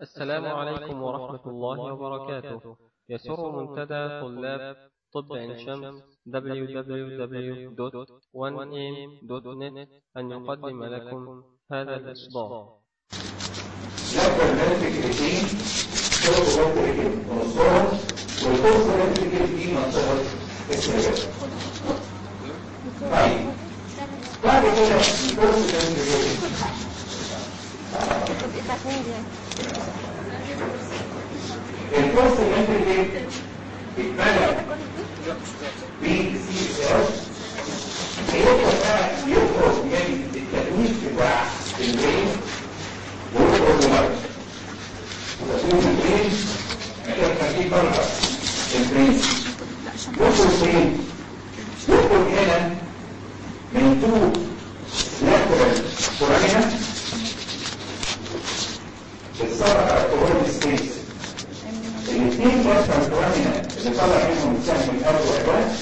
السلام عليكم ورحمة الله وبركاته يسر منتدى طلاب طب عين شمس www.1am.net أن يقدم لكم هذا الإصدار نقدر نمسك الاثنين شرط ضغط الرجل ونصهم والكورس نمسك دي منطقة السيارات طيب بعد كده الكورس نمسك الكورس نمسك اتبنى بسي اس هيبقى بقى يخرج من التأمين بتاع البرين ويخرج لمرض وتكون البرين محتاج تركيب بره البرين يخرج فين؟ يخرج هنا من تو لاترال فورامينا بتصرف على الكورون سبيس الاثنين لاترال فورامينا اللي طلع منهم السهم الأول والأول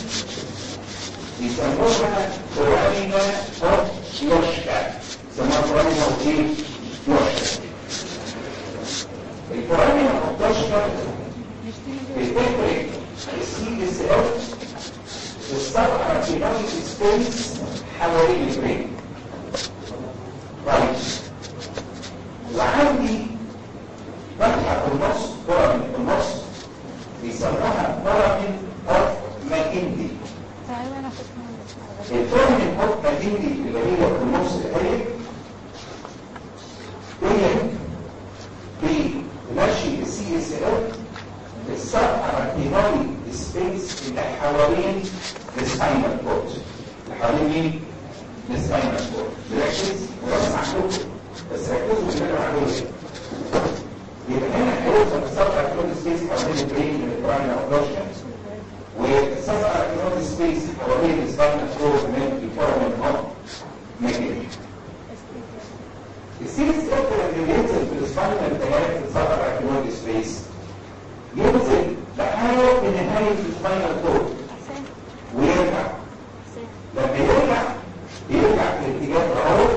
يسموها فورامينا اوف يوشكا يسموها فورامينا اوف ايه؟ يوشكا الفورامينا اوف يوشكا بتفرق السي اس اف السبعة كيلومتر سبيس حوالين البرين طيب وعندي فتحة في النص فورامين في النص بيسموها فورامين اوف ماكندي الفورامين اوف ماكندي اللي هي في النص الهيك هي بتمشي السي اس اف السبعة كيلومتر سبيس اللي حوالين السباينال كورد اللي حوالين مين؟ السباينال كورد مركز ورسم عندكم بس ركزوا في اللي انا بعمله يبقى هنا هيوصل السبعة كيلومتر سبيس حوالين البرين من البراين اوبريشن والسبعة كيلومتر سبيس حوالين السباينال كورد من الفورمين اوف ماجنيك السي اس اف اللي بينزل في السباينال تيارات السبعة كيلومتر سبيس ينزل لحاله في نهاية السباينال كورد ويرجع لما يرجع يرجع في الاتجاه الأول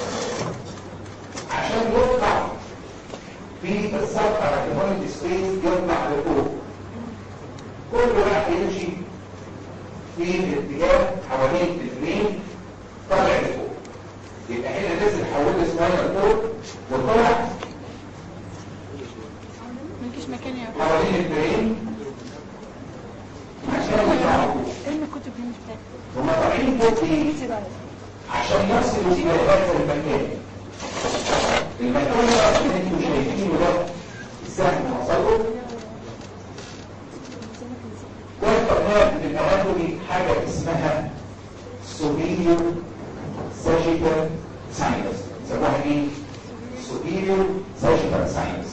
عشان يطلع في السطح على كيمونيتي سبيس يطلع لفوق كل واحد يمشي في الاتجاه حوالين الاثنين طالع لفوق يبقى هنا نزل حول سباينال كورد وطلع ملكيش مكان يا حوالين البرين عشان يطلعوا فوق ارمي الكتب دي مش بتاعتك هما طالعين فوق ايه؟ عشان يصلوا الى هذا المكان المكان ده اللي انتوا شايفينه ده السهم وصله ده الطبيعة من الاناتومي حاجة اسمها superior sagittal sinus يسموها ايه؟ superior sagittal sinus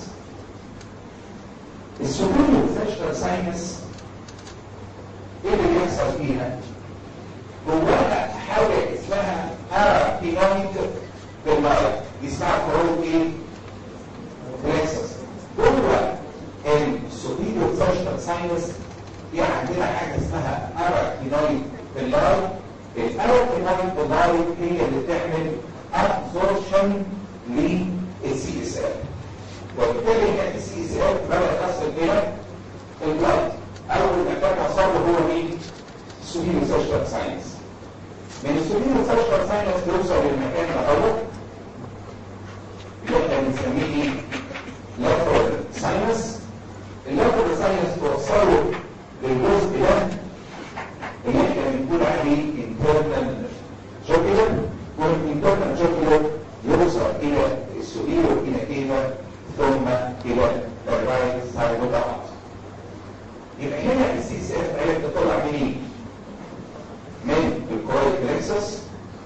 السوبيريور sagittal sinus ايه اللي بيحصل فيها؟ جواها حاجة اسمها أراكينويد بالمرض اسمها كورون ايه؟ بلكسس جوه السوبيريور ساشتال ساينس في عندنا حاجة اسمها أراكينويد بالمرض الأراكينويد بالمرض هي اللي بتعمل أبزورشن للسي اس اف وبالتالي السي اس اف بدأ تصل إلى البلد أول مكان وصل له هو مين؟ سوبيريور ساشتال ساينس من السوبيريور ساشتال ساينس يوصل للمكان الأول اللي احنا بنسميه ايه؟ لاترال ساينس اللاترال ساينس توصله للجزء ده اللي احنا بنقول عليه انترنال جوكيلر والانترنال جوكيلر يوصل الى السوبيريور الى كده ثم الى الرايت سايد اوف يبقى هنا السي سي اف هي بتطلع منين؟ من الكويت نكسس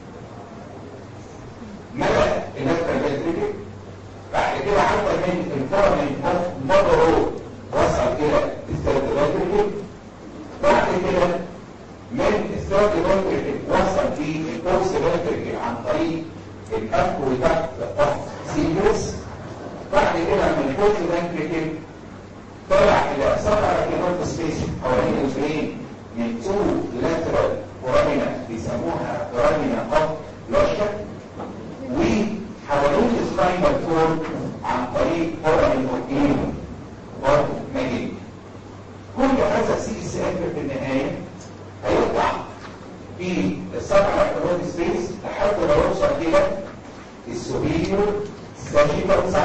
مدى النفر الفنتريكل بعد كده عبر من الفورمين اوف مدرو وصل الى الثيرد فنتريكل بعد كده من الثيرد فنتريكل وصل في الفورس فنتريكل عن طريق الاكويدكت اوف سيريس بعد كده من الفورس فنتريكل طلع الى سبعة كيلومتر سبيس حوالين البرين من تو لاترال فورامينا بيسموها فورامينا اوف لوشك وحوالين السباينال كورد عن طريق فورامين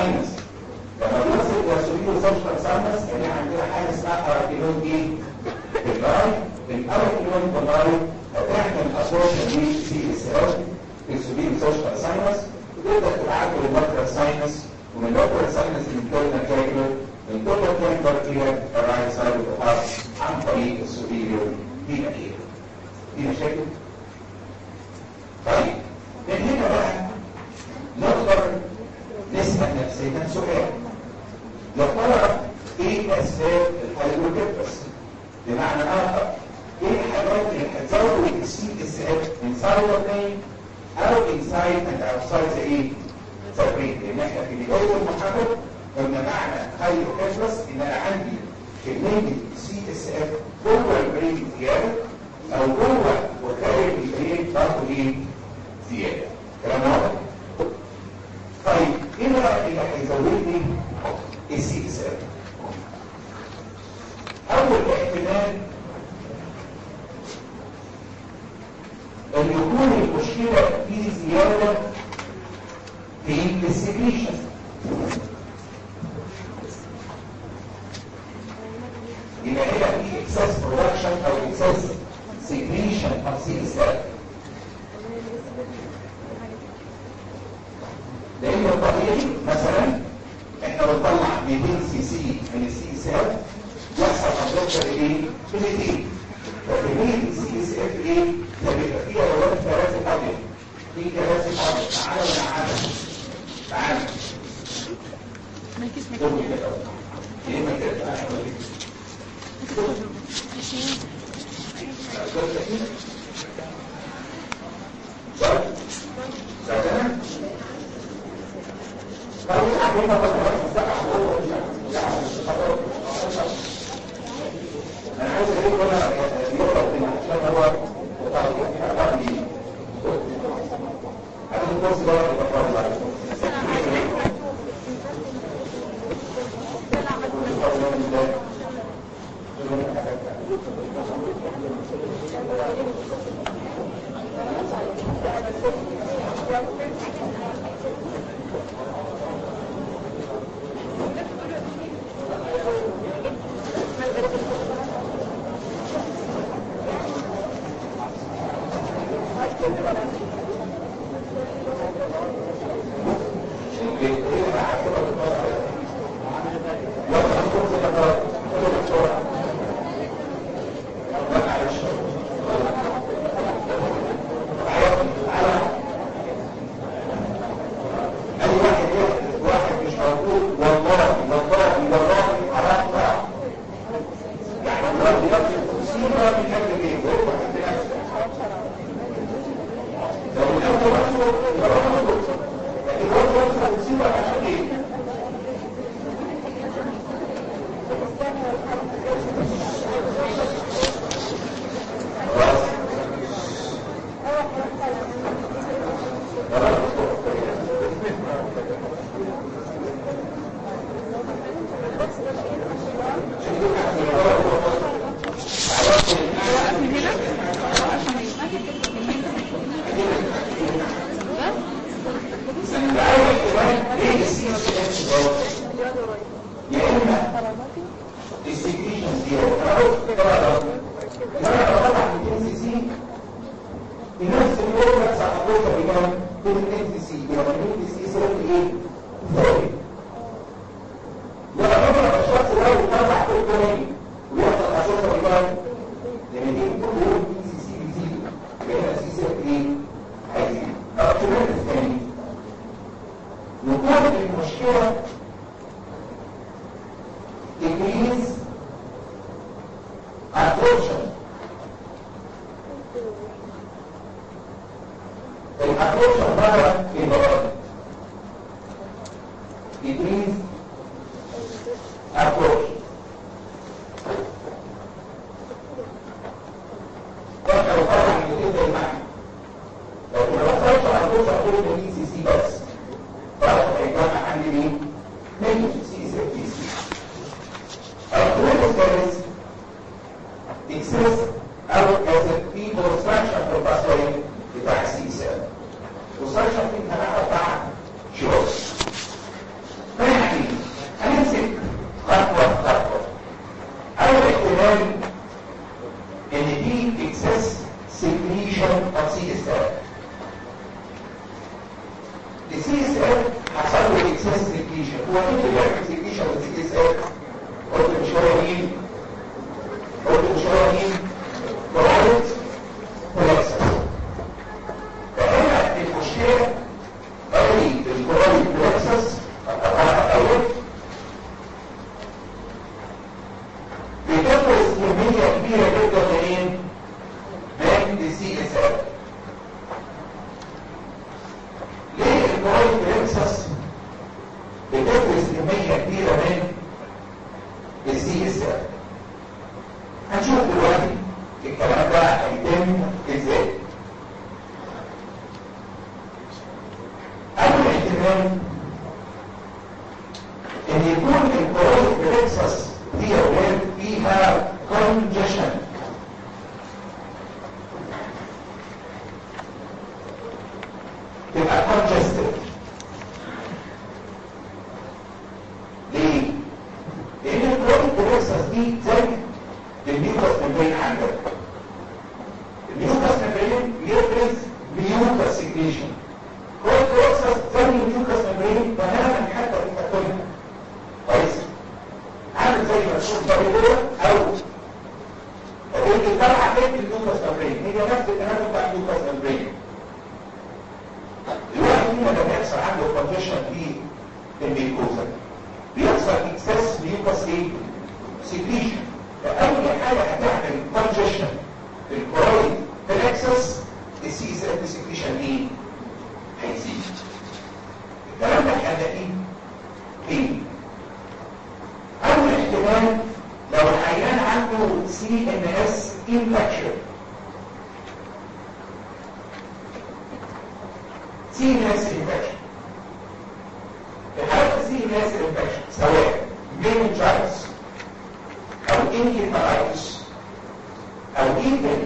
ساينس لما بيوصل الى سوبيريور سوشيال ساينس يعني عندنا حاجه اسمها اركيلون ايه؟ باللاي الاركيلون باللاي هتعمل ابورشن للسي اس ال في السوبيريور سوشيال ساينس وتقدر تبعته للماكرو ساينس ومن الماكرو ساينس للكورنا كايكلر من كورنا كايكلر الى الرايت سايد اوف ذا عن طريق السوبيريور دي مشاكل دي مشاكل طيب من هنا بقى نقدر نسأل نفسنا سؤال يا ترى ايه اسباب الهايدروكيبس بمعنى اخر ايه الحاجات اللي هتزود السي اس اف انسايد البرين او انسايد اند اوتسايد ذا ايه ذا برين لان احنا في بدايه المحاضره قلنا معنى هايدروكيبس ان انا عندي كميه سي اس اف جوه البرين زياده او جوه وخارج البرين برضه ايه زياده كلام واضح طيب ايه بقى اللي هيزود لي السي اس ال اول احتمال ان يكون المشكله في زياده في السكريشن يبقى هنا في اكسس برودكشن او اكسس سكريشن اوف سي اس ال لان الطبيعي مثلا احنا بنطلع 200 سي سي من السي اس اف يحصل ابزوربشن ايه؟ في 200 فكميه السي اس اف ايه؟ فبيبقى فيها رواد كراسي ابيض في كراسي ابيض تعالى ولا تعالى تعالى مالكيش قول مكان كده ايه ما كده انا عايز اقول انا يقرا في عشان هو عايز الكورس ده يبقى اي واحد يحدث واحد مش موجود والله والله والله عرفت يعني الواحد يقصد مصيبه من اجل ايه وهو حد نفسه لو من اجل نفسه يبقى هو مصيبه لكن هو يقصد مصيبه عشان ايه خلاص من هنا الأول كمان ايه السي اس اس يا اما السكريشن زيرو اهو كده انا طبعا 200 سي سي في نفس اليوم نفس الحقوقه بكام 200 سي سي يبقى 200 سي سي ايه فوق يبقى طبعا الشخص لو طلع فوق تاني ويحصل حقوقه بكام لان دي كل يوم 200 سي سي بتزيد يبقى هنا سي سي ايه هيزيد الاحتمال الثاني وكانت المشكلة increase absorption الابsorption بره في بره increase absorption ده لو طبعا بتبدا معاك لكن لو وصلت absorption كل ده سي سي بس فرق الجامعة عندي مين؟ نيجي سي سي بي سي الكلام الثالث اكسس او as a في construction في الباسوي بتاع السي سي construction في الجامعة بتاع شروط مين اللي بيعمل سكريشن والسي اس اف قلت من شويه مين قلت من شويه مين كولايت كولابسس فهنا المشكله قوي الكولايت كولابسس الاول بتفرز كميه كبيره جدا منين من السي اس اف ليه الكولايت كولابسس بتفرز كميه كبيره من السي اس اف هنشوف دلوقتي الكلام ده هيتم ازاي اول احتمال ان يكون الكورونا بريكسس دي اولاد فيها كونجشن تبقى congested ليه؟ لان الكورونا بريكسس دي زي الميوكس ممبرين عندك الميوكس ممبرين بيفرز ميوكس سيكريشن كل بروسس زي الميوكس ممبرين تماما حتى في تاكلها كويس عامل زي ما تشوف ضرورة او اللي طالعه فين الميوكس ممبرين هي نفس الكلام بتاع الميوكس ممبرين الواحد فينا لما يحصل عنده كونجيشن في الميوكوزا بيحصل اكسس ميوكس ايه؟ سيكريشن فأول حاجة هتعمل congestion في الكورويد في الاكسس السي اس اف سكريشن ايه؟ هيزيد الكلام ده هنلاقيه فين؟ أول احتمال لو العيان عنده سي ان اس انفكشن سي ان اس انفكشن في حالة السي ان اس انفكشن سواء meningitis او انكيفالايتس او ايفن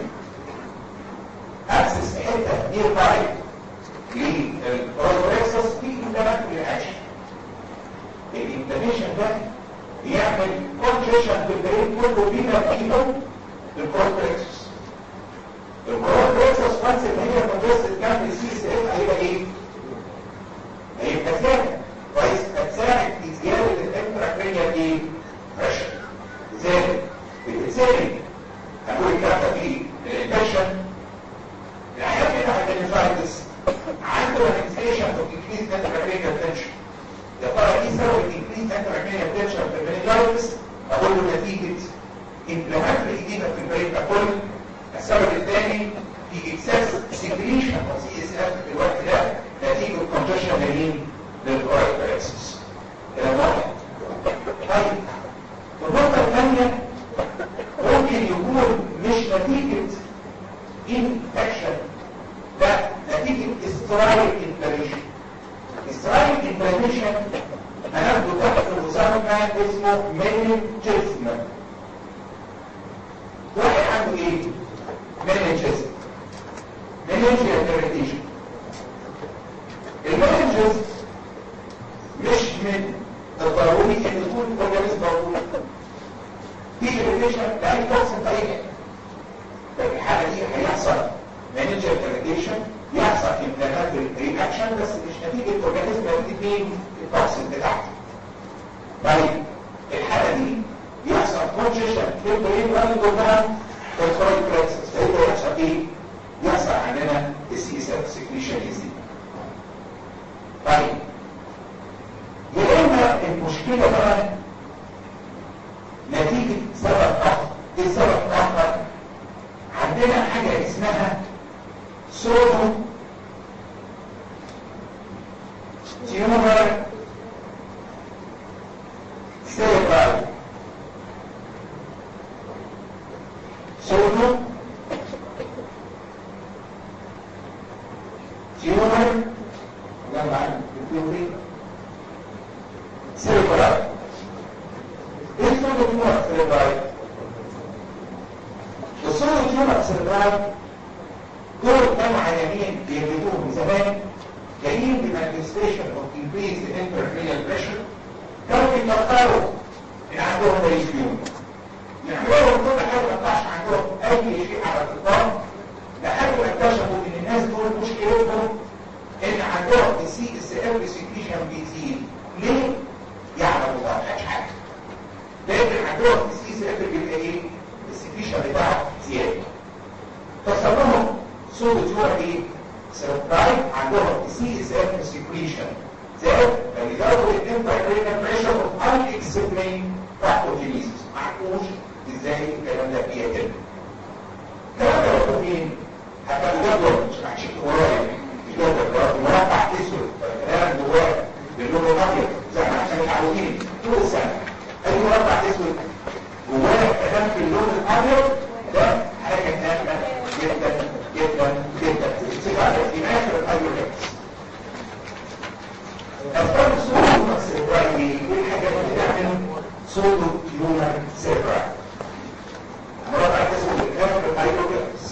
اكسس في حته نير باي للبروتوريكسس في انتباه رياكشن الانتبيشن ده بيعمل كونجيشن في البرين كله بما فيه البروتوريكسس البروتوريكسس وانس ان هي كونجيستد كام سي اس اف هيبقى ايه؟ هيبقى زياده كويس هتساعد في زياده الانتراكرينيال ايه؟ بريشر زائد بالتالي هنقول الكلام ده فيه الانفكشن العيان بتاع الانفايتس عنده انفكشن او انكريز انتراكرينيال تنشن يا ترى ايه سبب الانكريز انتراكرينيال تنشن في المنجايتس اقول له نتيجه انفلاماتوري ايديما في البرين ككل السبب الثاني في اكسس سكريشن او سي اس اف في الوقت ده نتيجه كونجشن لمين؟ للكورايت بريكسس كلام واحد طيب النقطة الثانية ممكن يكون مش نتيجة infection لا نتيجة استرايك inflammation استرايك inflammation هناخده تحت مسمى اسمه meningism واحد عنده ايه؟ meningism meningeal irritation المننجز مش من الضروري ان يكون اورجانيزم موجود في irritation لاي توكسين في اي حته في الحاله دي هيحصل مانجر irritation يحصل انفلاماتوري رياكشن بس مش نتيجه اورجانيزم نتيجه مين التوكسين بتاعته طيب الحاله دي يحصل كونجيشن في البرين ولا جواها الكرويد بريكسس فيبدا يحصل ايه؟ يحصل عندنا السي اس اف سكريشن يزيد طيب يا اما المشكله بقى نتيجه سبب اخر ايه سبب اخر عندنا حاجه اسمها سودو تيومر سيربرال سودو تيومر جمع الثيوري سيربرال ايه السودو تيومر سيربرال السودو تيومر سيربرال دول كانوا عيانين بيولدوهم من زمان جايين بمانيفستيشن اوف انكريز انتركريال بريشر كانوا بيفكروا ان عندهم ريزيوم يعملوا كل حاجه ما يطلعش عندهم اي شيء على الاطلاق لحد ما اكتشفوا ان الناس دول مشكلتهم ان عندهم السي اس اف سكريشن بيزيد ليه؟ اكسبلين باثوجينيسيس معرفوش ازاي الكلام ده بيتم الكلام ده موجود فين؟ هتبقى جدول مش هتشيك ورايا جدول مربع اسود الكلام جواه باللون الابيض زي ما احنا متعودين طول السنه اي مربع اسود جواه كلام باللون الابيض ده حاجه هامه جدا جدا جدا بتصير على في اخر الايوكس أفكار الصورة السيربرالي ايه الحاجات اللي بتعمل صوت تيومر سيربرال مربع اسود اخر الايوكس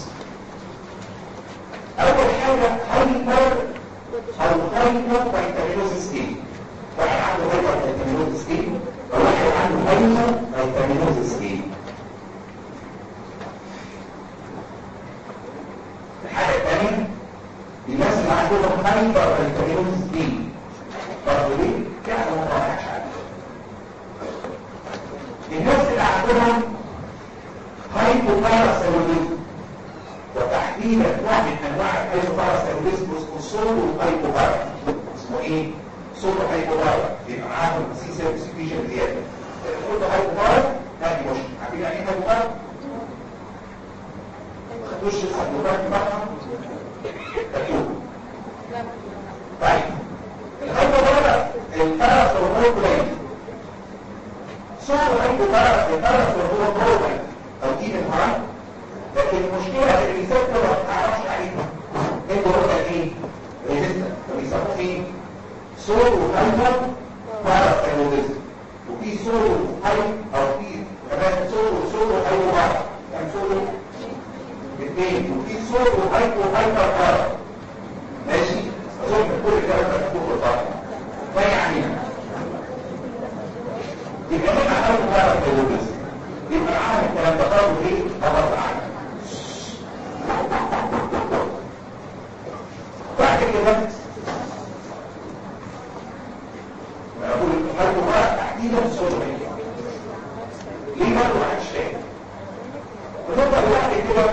اول حاجه هايبر او هايبر فيتامينوز سكين واحد عنده هايبر فيتامينوز سكين وواحد عنده هايبر فيتامينوز سكين الحاجه الثانيه الناس اللي عندهم هايبر فيتامينوز سكين برضه ليه؟ يعني ما راحش عليه الناس اللي عندهم هايبوباراسيروليزم وتحديدا نوع من انواع الهايبوباراسيروليزم اسمه سولو هايبوبارا اسمه ايه؟ سولو هايبوبارا يبقى معاهم سي سيل سكريشن زياده سولو هايبوبارا هذه مش عارفين يعني ايه هايبوبارا؟ ما خدوش لسه الهايبوبارا بتاعها؟ كتبوا طيب الهايبوبارا الباراسيروليزم قليل سولو هايبوبارا الباراسيروليزم قليل او دي من حرام لكن المشكلة اللي بيسبب ما تعرفش عليها انت قلت ايه ريزيستنس بيسموه ايه سولو هايبر باراسيروليزم وفي سولو هاي او في كمان سولو سولو هايبر بارا كان سولو اثنين وفي سولو هايبر هايبر بارا ماشي اظن كل الكلام ده مكتوب في البارا ما يعني يبقى هنا هايبر باراسيروليزم يبقى معانا الكلام ده برضه ايه خبر عنه بعد كده بقول الحرب بقى تحديدا الصوتية ليه برضه ما حدش فاهم ونقطة بعد كده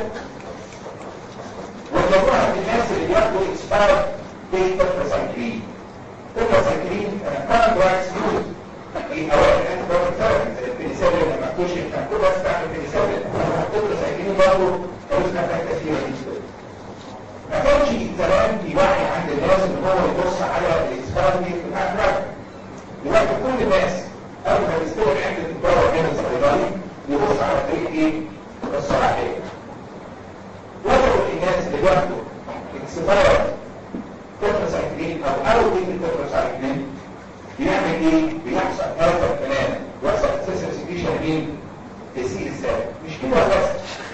وجدوها في الناس اللي بياخدوا اكسباير بالتتراسايكلين التتراسايكلين كان دراجز يوز في اوائل الانتي ثيرابي زي البنسلين لما اكتشف كان كل الناس بتعمل بنسلين التتراسايكلين برضه ملوش نفع كثيرة جدا ما كانش زمان في وعي عند الناس ان هو يبص على الاكسبيرمنت في الافراد دلوقتي كل الناس قبل ما يستوعب عند الدواء من الصيدلي يبص على طريق ايه الصلاحيه وجدوا الناس اللي بياخدوا اكسبيرمنت تتراسايكلين او اروبين التتراسايكلين بيعمل ايه؟ بيحصل هذا الكلام ويحصل سيسيفيكيشن مين؟ تسيل السالب مش كده بس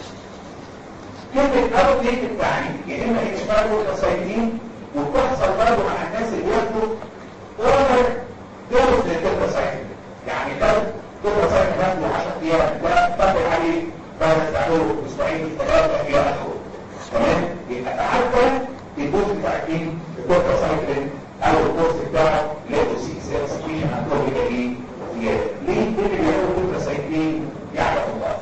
كلمة أوتليت التعريف يا إما إكسبارو تصيدين وتحصل برضه مع الناس اللي ياخدوا أوفر دوز للتتراسايكل يعني لو تتراسايكل ناخده 10 أيام لا تاخد عليه بعد تعمله أسبوعين ثلاثة إلى آخره تمام يبقى تعدى الدوز بتاع مين؟ التتراسايكل أو الدوز بتاعه لقوا سي سي سكريشن عندهم يبقى إيه؟ زيادة ليه؟ اللي بيعملوا التتراسايكلين يعلم الله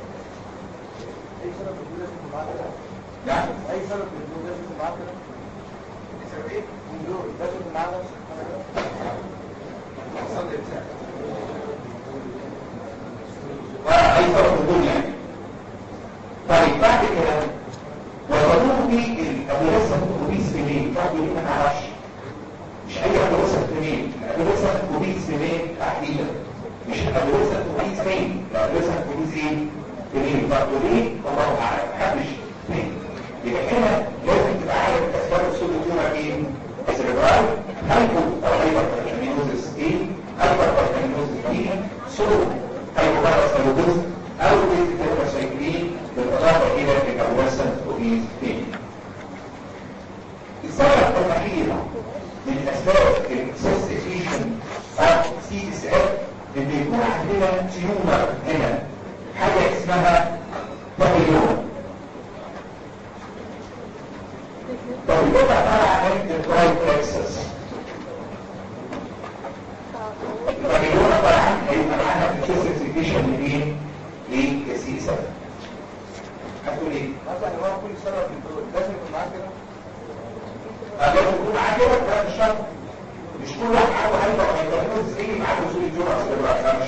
نعم اي سبب من دول لازم يكون معاه كده بسبب ايه؟ من دول لازم يكون معاه نفس حصل الانسان واي فرق الدنيا طيب بعد كده وصلوه في الابوليسا كوبيس منين؟ برضه ليه ما نعرفش مش اي ابوليسا منين الابوليسا كوبيس منين تحديدا مش الابوليسا كوبيس مين الابوليسا كوبيس ايه؟ منين برضه ليه؟ الله اعلم محدش مين يبقى هنا لازم تبقى عارف اسباب الصوت الجمعة ايه؟ سيربرال هايبو او هايبر بارتامينوزس ايه؟ هايبر بارتامينوزس ايه؟ صوت هايبو بارتامينوزس او التتراسايكلين بالاضافه الى الكابوسن اوبيز ايه؟ السبب الوحيد من اسباب السيستيشن او سي اس اف ان يكون عندنا تيومر هنا حاجه اسمها بابيلون طب يبقى عبارة عن الدرايف اكسس يبقى بيقول عبارة عن هيبقى معانا في الكلاسيفيكيشن لمين؟ للسيسة هتقول ايه؟ مثلا هو كل سبب من دول لازم يكون معاه كده لازم يكون معاه كده ده مش شرط مش كل واحد عنده هايبر هايبرنوز يجي معاه وصول الجرعة لا مش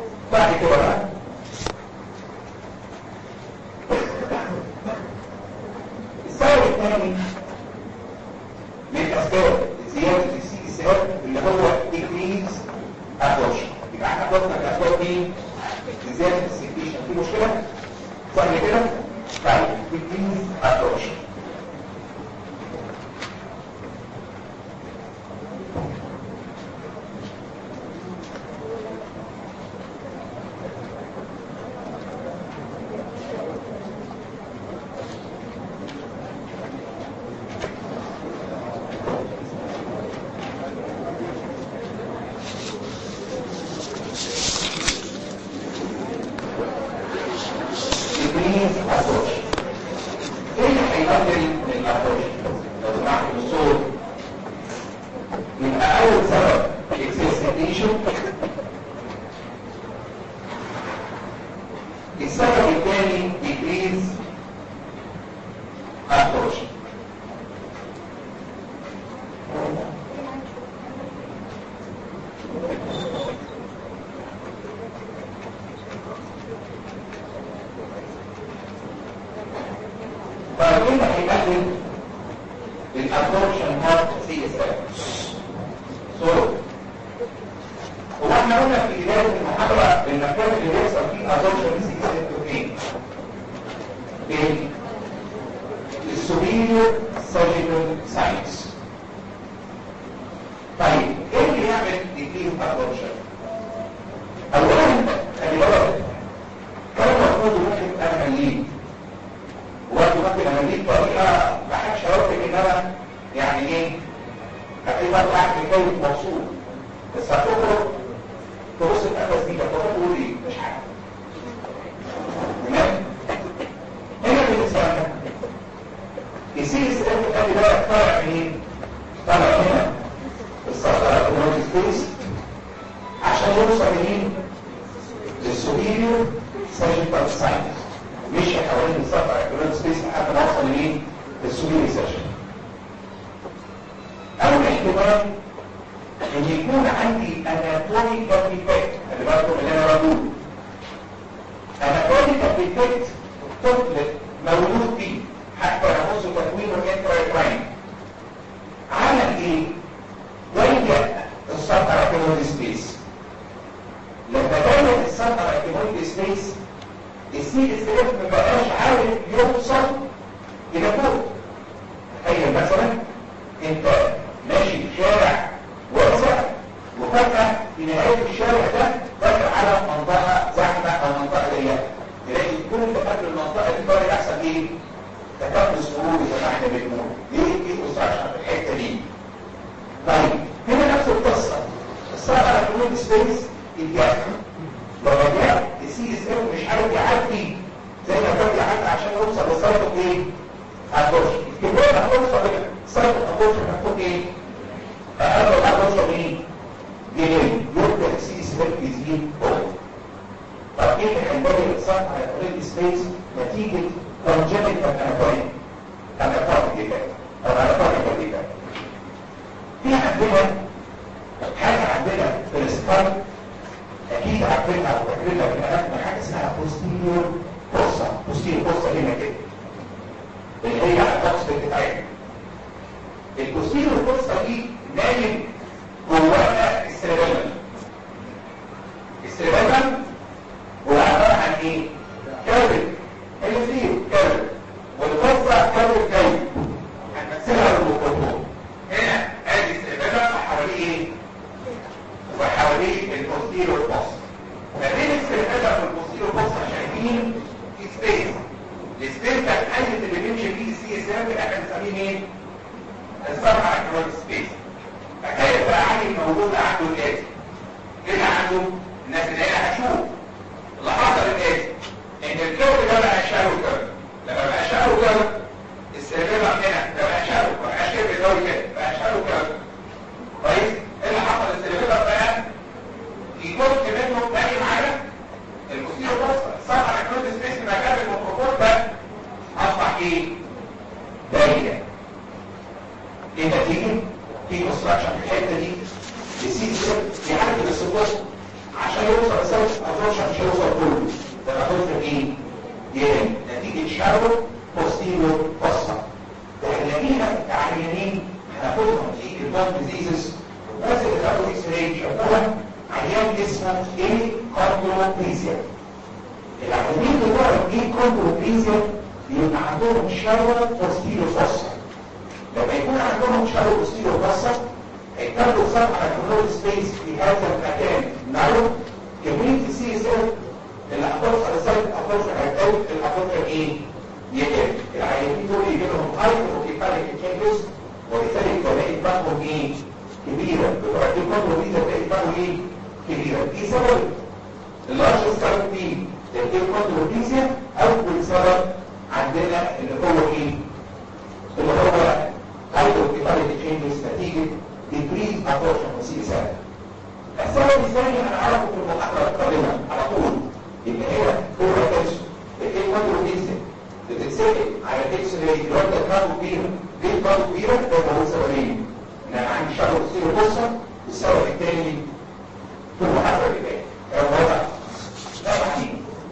بعد كده بقى السبب الثاني من اسباب زياده السي اس ار اللي هو ديكريز ابروش يبقى احنا قلنا الاسباب دي زياده السكريشن في مشكله صح كده طيب ديكريز ابروش ديكريز ابروش ايه اللي هيقلل من الابروش لو سمحت بالصوت يبقى اول سبب الاكسسيتيشن السبب الثاني ديكريز ابروش فمين هيقلل الابروشن هارت سي اس سوري هو احنا قلنا في بدايه المحاضره المكان اللي بيحصل فيه ابروشن سي اس فين؟ فين؟ السوبيريور سيرجيكال ساينس طيب ايه اللي يعمل ديكريز ابروشن؟ اولا خلي بالك كان المفروض ممكن انا مليت وقت ممكن انا دي طريقه ما حدش هيوافق ان انا يعني ايه هتبقى قاعد في جو مبسوط بس هتخرج تبص النفس دي تقول ايه مش حاجه تمام هنا بالنسبه لنا السي اس ام قال ده طالع منين؟ طالع هنا السطر الكونومي سبيس عشان يوصل منين؟ للسوبيريور سيرجيكال ساينس مشي حوالين السطح الكلام سبيس لحد ما اوصل لمين؟ للسوبيري سيرجن. اول احتمال ان يكون عندي اناتوميكال ديفكت اللي بالكم اللي انا بقوله. اناتوميكال ديفكت طفل مولود بيه حتى يخص تكوينه الانترايتراين. عمل ايه؟ ضيق السطح الكلام سبيس. لما ضيق السطح الكلام سبيس السي اس اف ما بقاش عارف يوصل الى فوق تخيل مثلا انت ماشي في شارع واسع وفجاه في نهايه الشارع ده داخل على منطقه زحمه او منطقه ضيقه تلاقي كل اللي قبل المنطقه دي بقى يحصل ايه؟ تكبس مروري زي ما احنا بنقول ليه ايه كونستراكشن في الحته دي؟ طيب هنا نفس القصه الصعب على كل سبيس الجهه لما جاء السي اس ام مش عارف يعدي زي ما كان يعدي عشان يوصل لسايتو ايه؟ ابورش الكبير هتوصل سايتو ابورش هتكون ايه؟ اقل هتوصل ايه؟ جنين يبدا السي اس ام يزيد فوق طب ايه اللي هيبين الصح على طريق سبيس نتيجه كونجنتال اناتومي اناتومي ديفكت او اناتوميكال ديفكت في عندنا حاجه عندنا في السكالب اكيد عارفينها وفاكرينها في مكان حاجه اسمها بوستيريور بوسا بوستيريور بوسا هنا كده اللي هي على الضغط بتاعتنا البوستيريور بوسا دي نايم جواها السيربيلم السيربيلم هو عباره عن ايه؟ كابل هي فيه كابل والبوسا كابل كابل هنمثلها بالميكروفون هنا ادي السيربيلم وحواليه ايه؟ وحواليه البوستيريور بوسا ما بين السيربيلم والبوستيريور بوسا شايفين في سبيس السبيس ده الحيز اللي بيمشي فيه السي اس ام احنا بنسميه ايه؟ السبع اكرون سبيس فكيف بقى عندي موجود عنده الاتي ايه اللي عنده؟ الناس اللي هنا هتشوف اللي حصل الاتي ان الكيرف ده بقى شالو كيرف لما بقى شالو كيرف السيربيلم هنا ده بقى شالو ما بقاش كيرف قوي كده بقى شالو كيرف كويس؟ ايه اللي حصل السيربيلم بقى يكون منه باقي معانا المثير بصر صار اكرون سبيس مكان الميكروفون ده اصبح ايه؟ دايره ايه نتيجه؟ في كونستراكشن في الحته دي السي سي بيعدل السقوط عشان يوصل لسبب ابسوربشن مش هيوصل كله ده هتوصل ايه؟ يقل نتيجه شارو بوستيرو فصل ده هنلاقيها كعيانين هناخدهم في البون ديزيزز بس اللي خدوا اكس راي شافوها عيان اسمه ايه كارديوبيزيا العيانين بتوع الايه كارديوبيزيا بيبقى عندهم شارو بوستيرو فصل لما يكون عندهم شارو بوستيرو فصل هيتاخدوا صفحه كنول سبيس في هذا المكان نارو كمية السي اس ال اللي هتوصل ازاي هتوصل هتقل هتوصل ايه؟ يقل العيانين دول يجي لهم هايبروكيفاليك تشينجز وبالتالي تلاقي دماغهم ايه؟ كبيرة بتوع دي كله دي تلاقي دماغهم ايه؟ كبيرة دي سبب اللارج سبب دي تلاقي كوندروبيزيا اول سبب عندنا اللي هو ايه؟ اللي هو هايبروكيفاليك تشينجز نتيجة decrease absorption of CSF السبب الثاني انا اعرفه في المحاضره القادمه على طول اللي هي هو الكالسيوم الايه كوندروبيزيا بتتسال على الاكس راي لو انت دماغه كبيره ليه دماغه كبيره ده هو سببين ان انا عندي شغل كتير بصه السبب الثاني في المحاضره اللي جايه الوضع لا يعني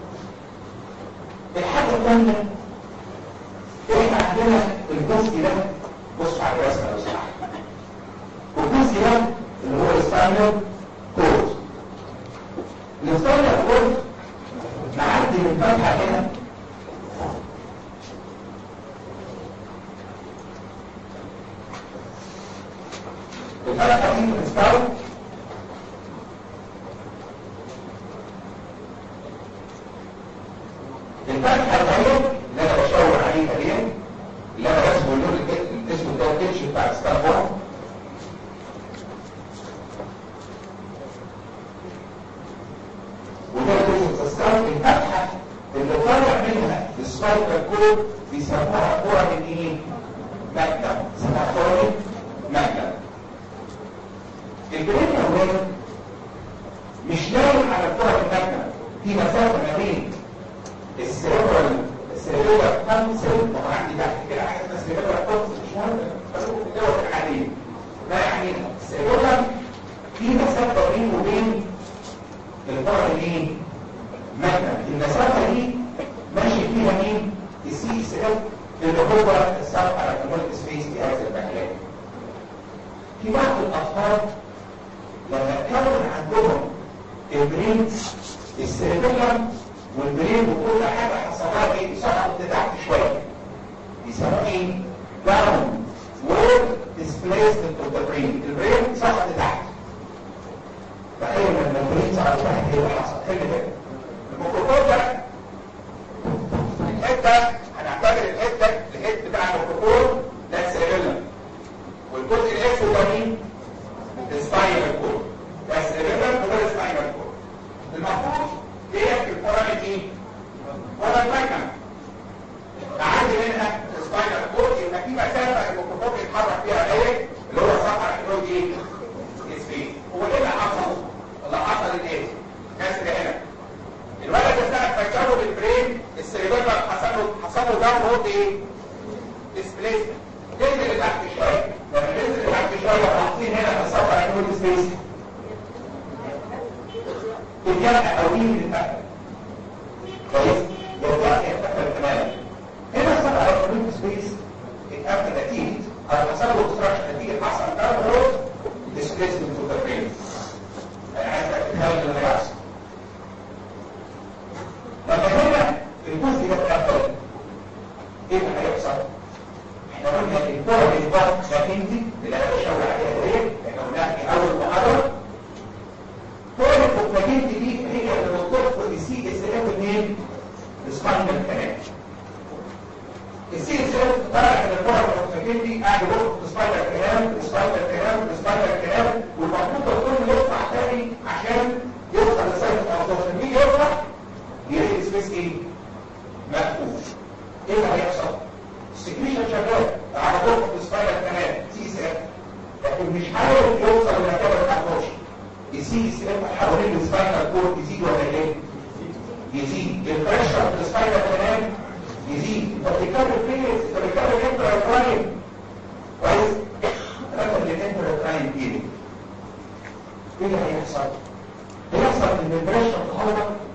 الحاجه الثانيه احنا عندنا الجزء ده بص على الرسمه لو سمحت والجزء ده اللي هو السباينال كورد السباينال كورد معدي من فتحه هنا الفتحه دي من السباين الفتحه الغير اللي انا بشاور عليها دي اللي انا رسمه اللون الاسم ده الكتش بتاع السباين وده جزء السبب الفتحة اللي طالع منها السبايكال كود بيسموها كورة من ايه؟ مكتب اسمها كورة مكتب البرين الأول مش نايم على كورة المكتب في مسافة ما بين السيربرال السيربرال كونسل وعندي تحت كده حاجة اسمها السيربرال كونسل مش مهم بس ممكن تدور عليه ما يعني السيربرال في مسافة بينه وبين الفرع الايه مكتب المسافه دي ماشي فيها مين السي اس اف اللي هو الصفحه الكترونيك سبيس في هذا المكان في بعض الاطفال لما كون عندهم البرين السيربيلم والبرين وكل حاجه حصلها ايه سقطت تحت شويه بيسموه ايه داون وورد ديسبليسمنت اوف ذا برين البرين سقط تحت تخيل لما البرين صار واحد ايه اللي حصل خلي بالك الميكروفون ده الحته هنعتبر الحته الهيد بتاع الميكروفون ده السيريلا والجزء الاسود ده مين؟ السباينال كورد ده السيريلا وده السباينال كورد المفروض هي في الفرامل ايه؟ ولا المايكا تعدي منها السباينال كورد يبقى في مسافه الميكروفون بيتحرك فيها ايه؟ اللي هو الصفحه اللي هو ايه؟ سبيس هو ايه اللي حصل؟ اللي حصل الايه؟ كسر هنا الولد ده ساعه ما جابه بالبرين السيريبرال حصل له حصل له داون هولد ايه؟ ديسبليسمنت تنزل لتحت شويه لما تنزل لتحت شويه حاطين هنا في الصفحه هيكون سبيس الجرح قوي لتحت كويس؟ الجرح يرتفع تماما هنا الصفحه هيكون سبيس اتقفل نتيجه او حصل له obstruction نتيجه حصل داون هولد displacement of the brain. انا عايز اتخيل اللي هيحصل. لما هنا الجزء ده اتقفل ايه اللي هيحصل؟ احنا قلنا الكره الضغط ساكنتي اللي انا بشاور عليها ديت احنا قلناها في اول محاضره كره الكوبلاجنتي دي هي اللي بتدخل السي اس اف منين؟ السباينال كانال. السي اس اف طالع من الكره الكوبلاجنتي قاعد يبص في السباينال كانال السباينال كانال السباينال كانال والمفروض الكل يطلع تاني عشان يوصل لسايت الابزوربشن مين يطلع؟ يلاقي السبيس ايه؟ مقفول. ايه اللي هيحصل؟ السكريشن شغال على طرق السباينال كانال سي اس اف لكن مش عارف يوصل لمكان الابزوربشن السي اس اف حوالين السباينال كورد يزيد ولا ايه؟ يزيد البريشر في السباينال كانال يزيد انت بتتكلم فين؟ انت بتتكلم انترا كرايم كويس؟ رقم الانترا كرايم ايه؟ ايه اللي هيحصل؟ هيحصل ان البريشر تتحرك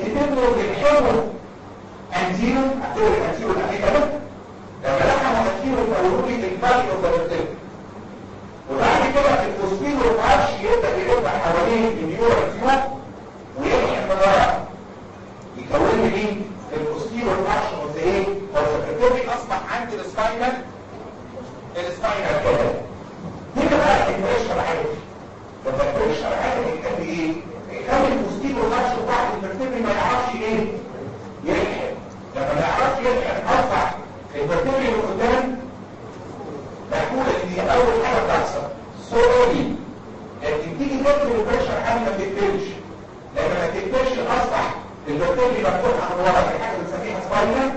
تبنوا بيلحموا انزيرو هتقول الانزيرو الاخيره ده لما لحموا انزيرو فقولوا لي الفرق وفرقتين وبعد كده الفوسفين والعرش يبدا يلف حوالين النيورال تيوب ويلحم من ورا يكون لي مين الفوسفين والعرش قلت ايه والفرقتين اصبح عندي السباينال السباينال كده هنا بقى البريشر عالي لما البريشر عالي يخلي ايه يخلي الفوسفين والعرش بتاع الفرقتين ما يعرفش ايه يلحم لما ما يعرفش يلحم اصبح الفرقتين اللي قدام مقولة دي أول حاجة بتحصل سوري لكن تيجي تكتب البريشر حاجة ما تقبلش لما ما تقبلش أصبح البكتيريا مفتوحة من ورا في حاجة بنسميها سباينال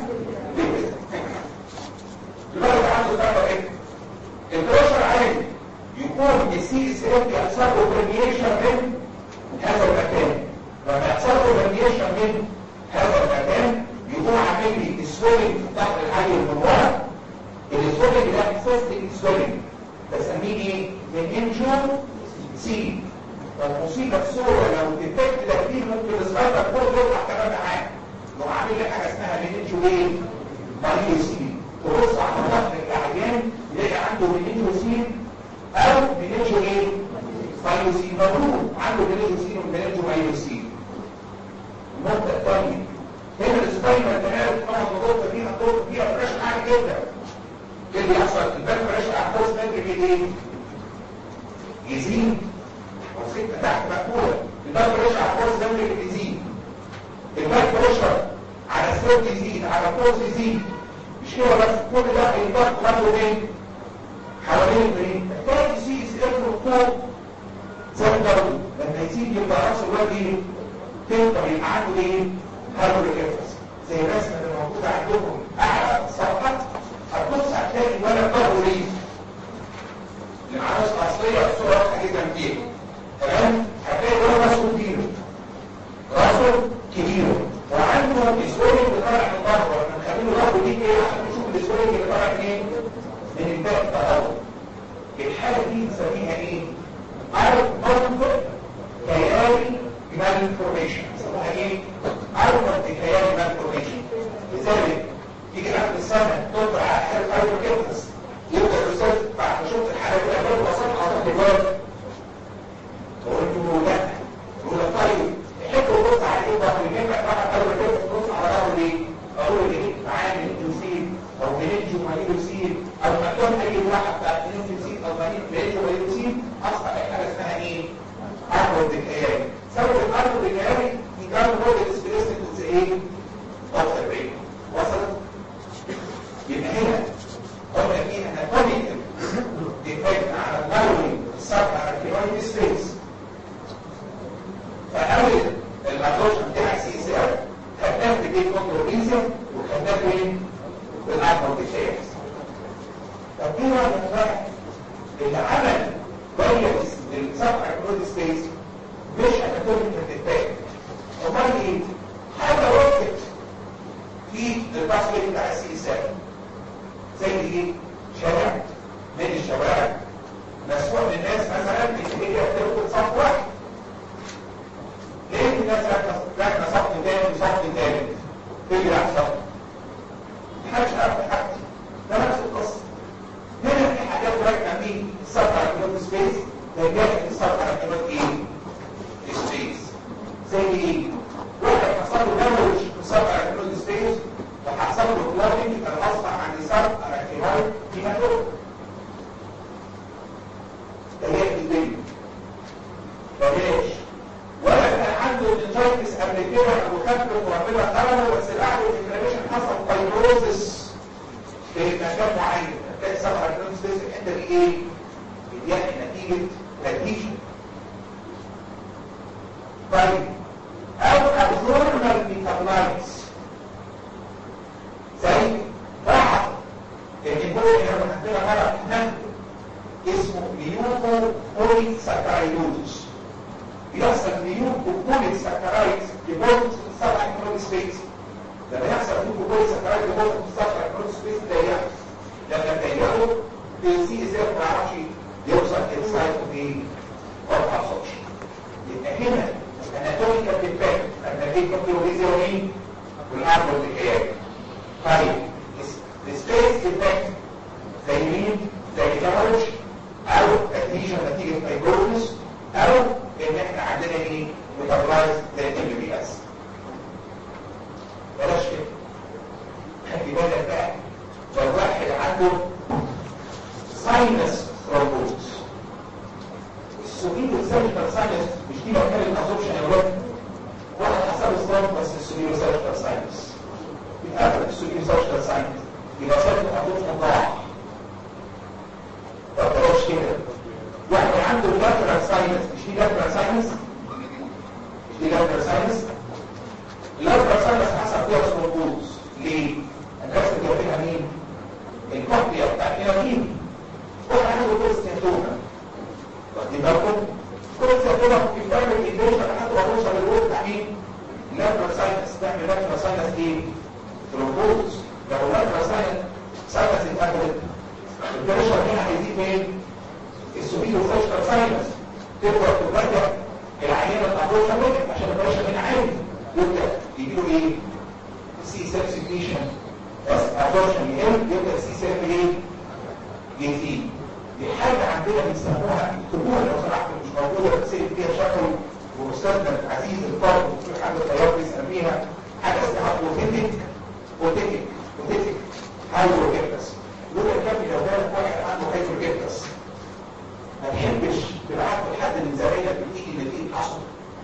لماذا عنده سبب ايه؟ البريشر عالي يكون السي اس اف يحصل له برميشن من هذا المكان لما يحصل له برميشن من هذا المكان يكون عامل لي سويلنج تحت الحي من ورا السويلنج ده سيستم سويلنج بسميه ايه؟ من انجو سي والمصيبه الصوره لو ديتكت ده فيه ممكن السبايدر كله يطلع كمان معاه لو عامل لي حاجه اسمها من انجو ايه؟ مايو سي تبص على ظهر العيان يلاقي عنده من انجو سي او من انجو ايه؟ مايو سي مبروك عنده من انجو سي ومن انجو مايو سي النقطه الثانيه هنا السبايدر انت عارف طبعا الضغط فيها الضغط فيها فريش عالي جدا ايه اللي يحصل البال فريش احفظ ممكن ايه يزيد او ستة تحت مقبولة البال فريش احفظ ممكن يزيد البال فريشر على الصوت يزيد على الفوز يزيد مش كده بس كل ده هيضغط برضه فين حوالين البرين محتاج يزيد يسير فوق سنتر لما يزيد يبقى راس الواد ايه تقدر يبقى عنده ايه هارمونيك افكس زي الرسمه اللي موجوده عندكم اعلى الصفحات هتبص هتلاقي ولا ظهره ليه العناصر الاصليه الصوره واضحه جدا فيه تمام هتلاقي ولا راسه كبير راسه كبير وعنده السويلنج اللي طالع من ظهره احنا مخلينه ظهره دي ايه عشان نشوف السويلنج اللي طالع منين من الباقي التهور الحاله دي بنسميها ايه؟ عارف منطق كياري مالفورميشن يسموها ايه؟ عارف كياري مالفورميشن لذلك تيجي اخر السنه تطلع اخر الفايبروكيبتس يبدا الاستاذ بعد ما شفت الحاله دي قبل ما صنع على الجواب قلت له لا يقول له طيب تحب تبص على ايه ظهر الجنب بعد الفايبروكيبتس تبص على ظهره ليه؟ اقول له ايه معاه منجوسين او منجو ماليوسين او مكان اي واحد بتاع منجوسين او منجو ماليوسين اصبح حاجه اسمها ايه؟ ارض الكيان سبب الارض الكيان يكون هو الاسبريسنت ايه؟ ضغط البرين وصلت يبقى هنا قلنا في اناتوميكال ديفكت على النوري الصفحه الكيماوي سبيس فاول الابروشن بتاع السي سي ار خدناه في الدي كونتروليزم وخدناه فين؟ في الاربع ديفكت طب ايه هو الواحد اللي عمل فيروس للصفحه الكيماوي سبيس مش اناتوميكال ديفكت امال ايه؟ حاجه وقفت في الباسورد بتاع السي اس ام زي ايه شارع من الشوارع مسموح للناس مثلا ان هي تركض صف واحد ليه الناس راكنه صف تاني وصف تاني تيجي راح صف محدش عارف حاجه ده نفس القصه هنا في حاجات راكنه مين الصف على كيلو سبيس ده جاي الصف على كيلو ايه سبيس زي ايه واحد حصل له دمج في الصف على كيلو سبيس وحصل له كلابنج كان اصبح عند صف على كيلو في مكتوب ده هي الدنيا بلاش ولا كان عنده انجايتس قبل كده وخفف وربنا خرجه بس بعد الانفلاميشن حصل فايبروزس في مكان معين كان صف على كيلو سبيس الحته دي ايه؟ بيديها نتيجه نتيجه طيب او abnormal metabolites زي بعض الجمهور اللي عندنا مرض هنا اسمه نيوكو بولي ساكرايدوز بيحصل نيوكو بولي ساكرايد ديبوت في السبع كيلو سبيس لما يحصل نيوكو بولي ساكرايد ديبوت في السبع كيلو سبيس ده يحصل لما تضيقه السي ازاي ما يعرفش يوصل انسايد اوف ايه؟ اوف ابسوربشن يبقى هنا anatomical defect ايه كوكيولوجيزيا ومين والارض والتكيات طيب السبيس افكت زي مين زي كارج او اديشن نتيجه فايبروزس او ان احنا عندنا ايه ميتابلايز زي الام بي اس بلاش كده خلي بالك بقى لو واحد عنده ساينس ثرومبوز السوبيل والسيرجيكال ساينس مش دي مكان الابسوربشن يا ولاد واحد حصل له بس السوبيل والسيرجيكال ساينس بيتقفل السوبيل والسيرجيكال ساينس يبقى سيرجيكال ابسوربشن ضاع طب بلاش كده واحد عنده لاترال ساينس مش دي لاترال ساينس مش دي لاترال ساينس اللاترال ساينس حصل فيها ثرومبوز ليه؟ الناس اللي فيها مين؟ الكوبيا بتاعت مين؟ واحد عنده كوست هدومه واخدين بالكم؟ كوست هدومه ممكن تعمل انفيشن لحد ما توصل للوقت بتاع مين؟ لاترال ساينس تعمل لاترال ساينس ايه؟ ثرومبوز لو لاترال ساينس ساينس اتقفلت البريشر هنا هيزيد فين؟ السوبيل والسيرجيكال ساينس تقدر تبدأ العينة الأبروشن وقت عشان البريشر هنا عالي يبدأ يجيله ايه؟ سي سبسيكيشن بس ابورشن يقل يبدأ سي سيرف ايه؟ يزيد دي حاجة عندنا بنسموها الطبوع لو سمحت مش موجودة بتسيب فيها شكل ومستخدم عزيز الفرد وفي حاجة طيار بيسميها حاجة اسمها اوتيتك اوتيتك اوتيتك هايدروكيبتس دول الكلام لو بالك واحد عنده هايدروكيبتس ما تحبش تبعت لحد من زمايلك بتيجي اللي فيه حصل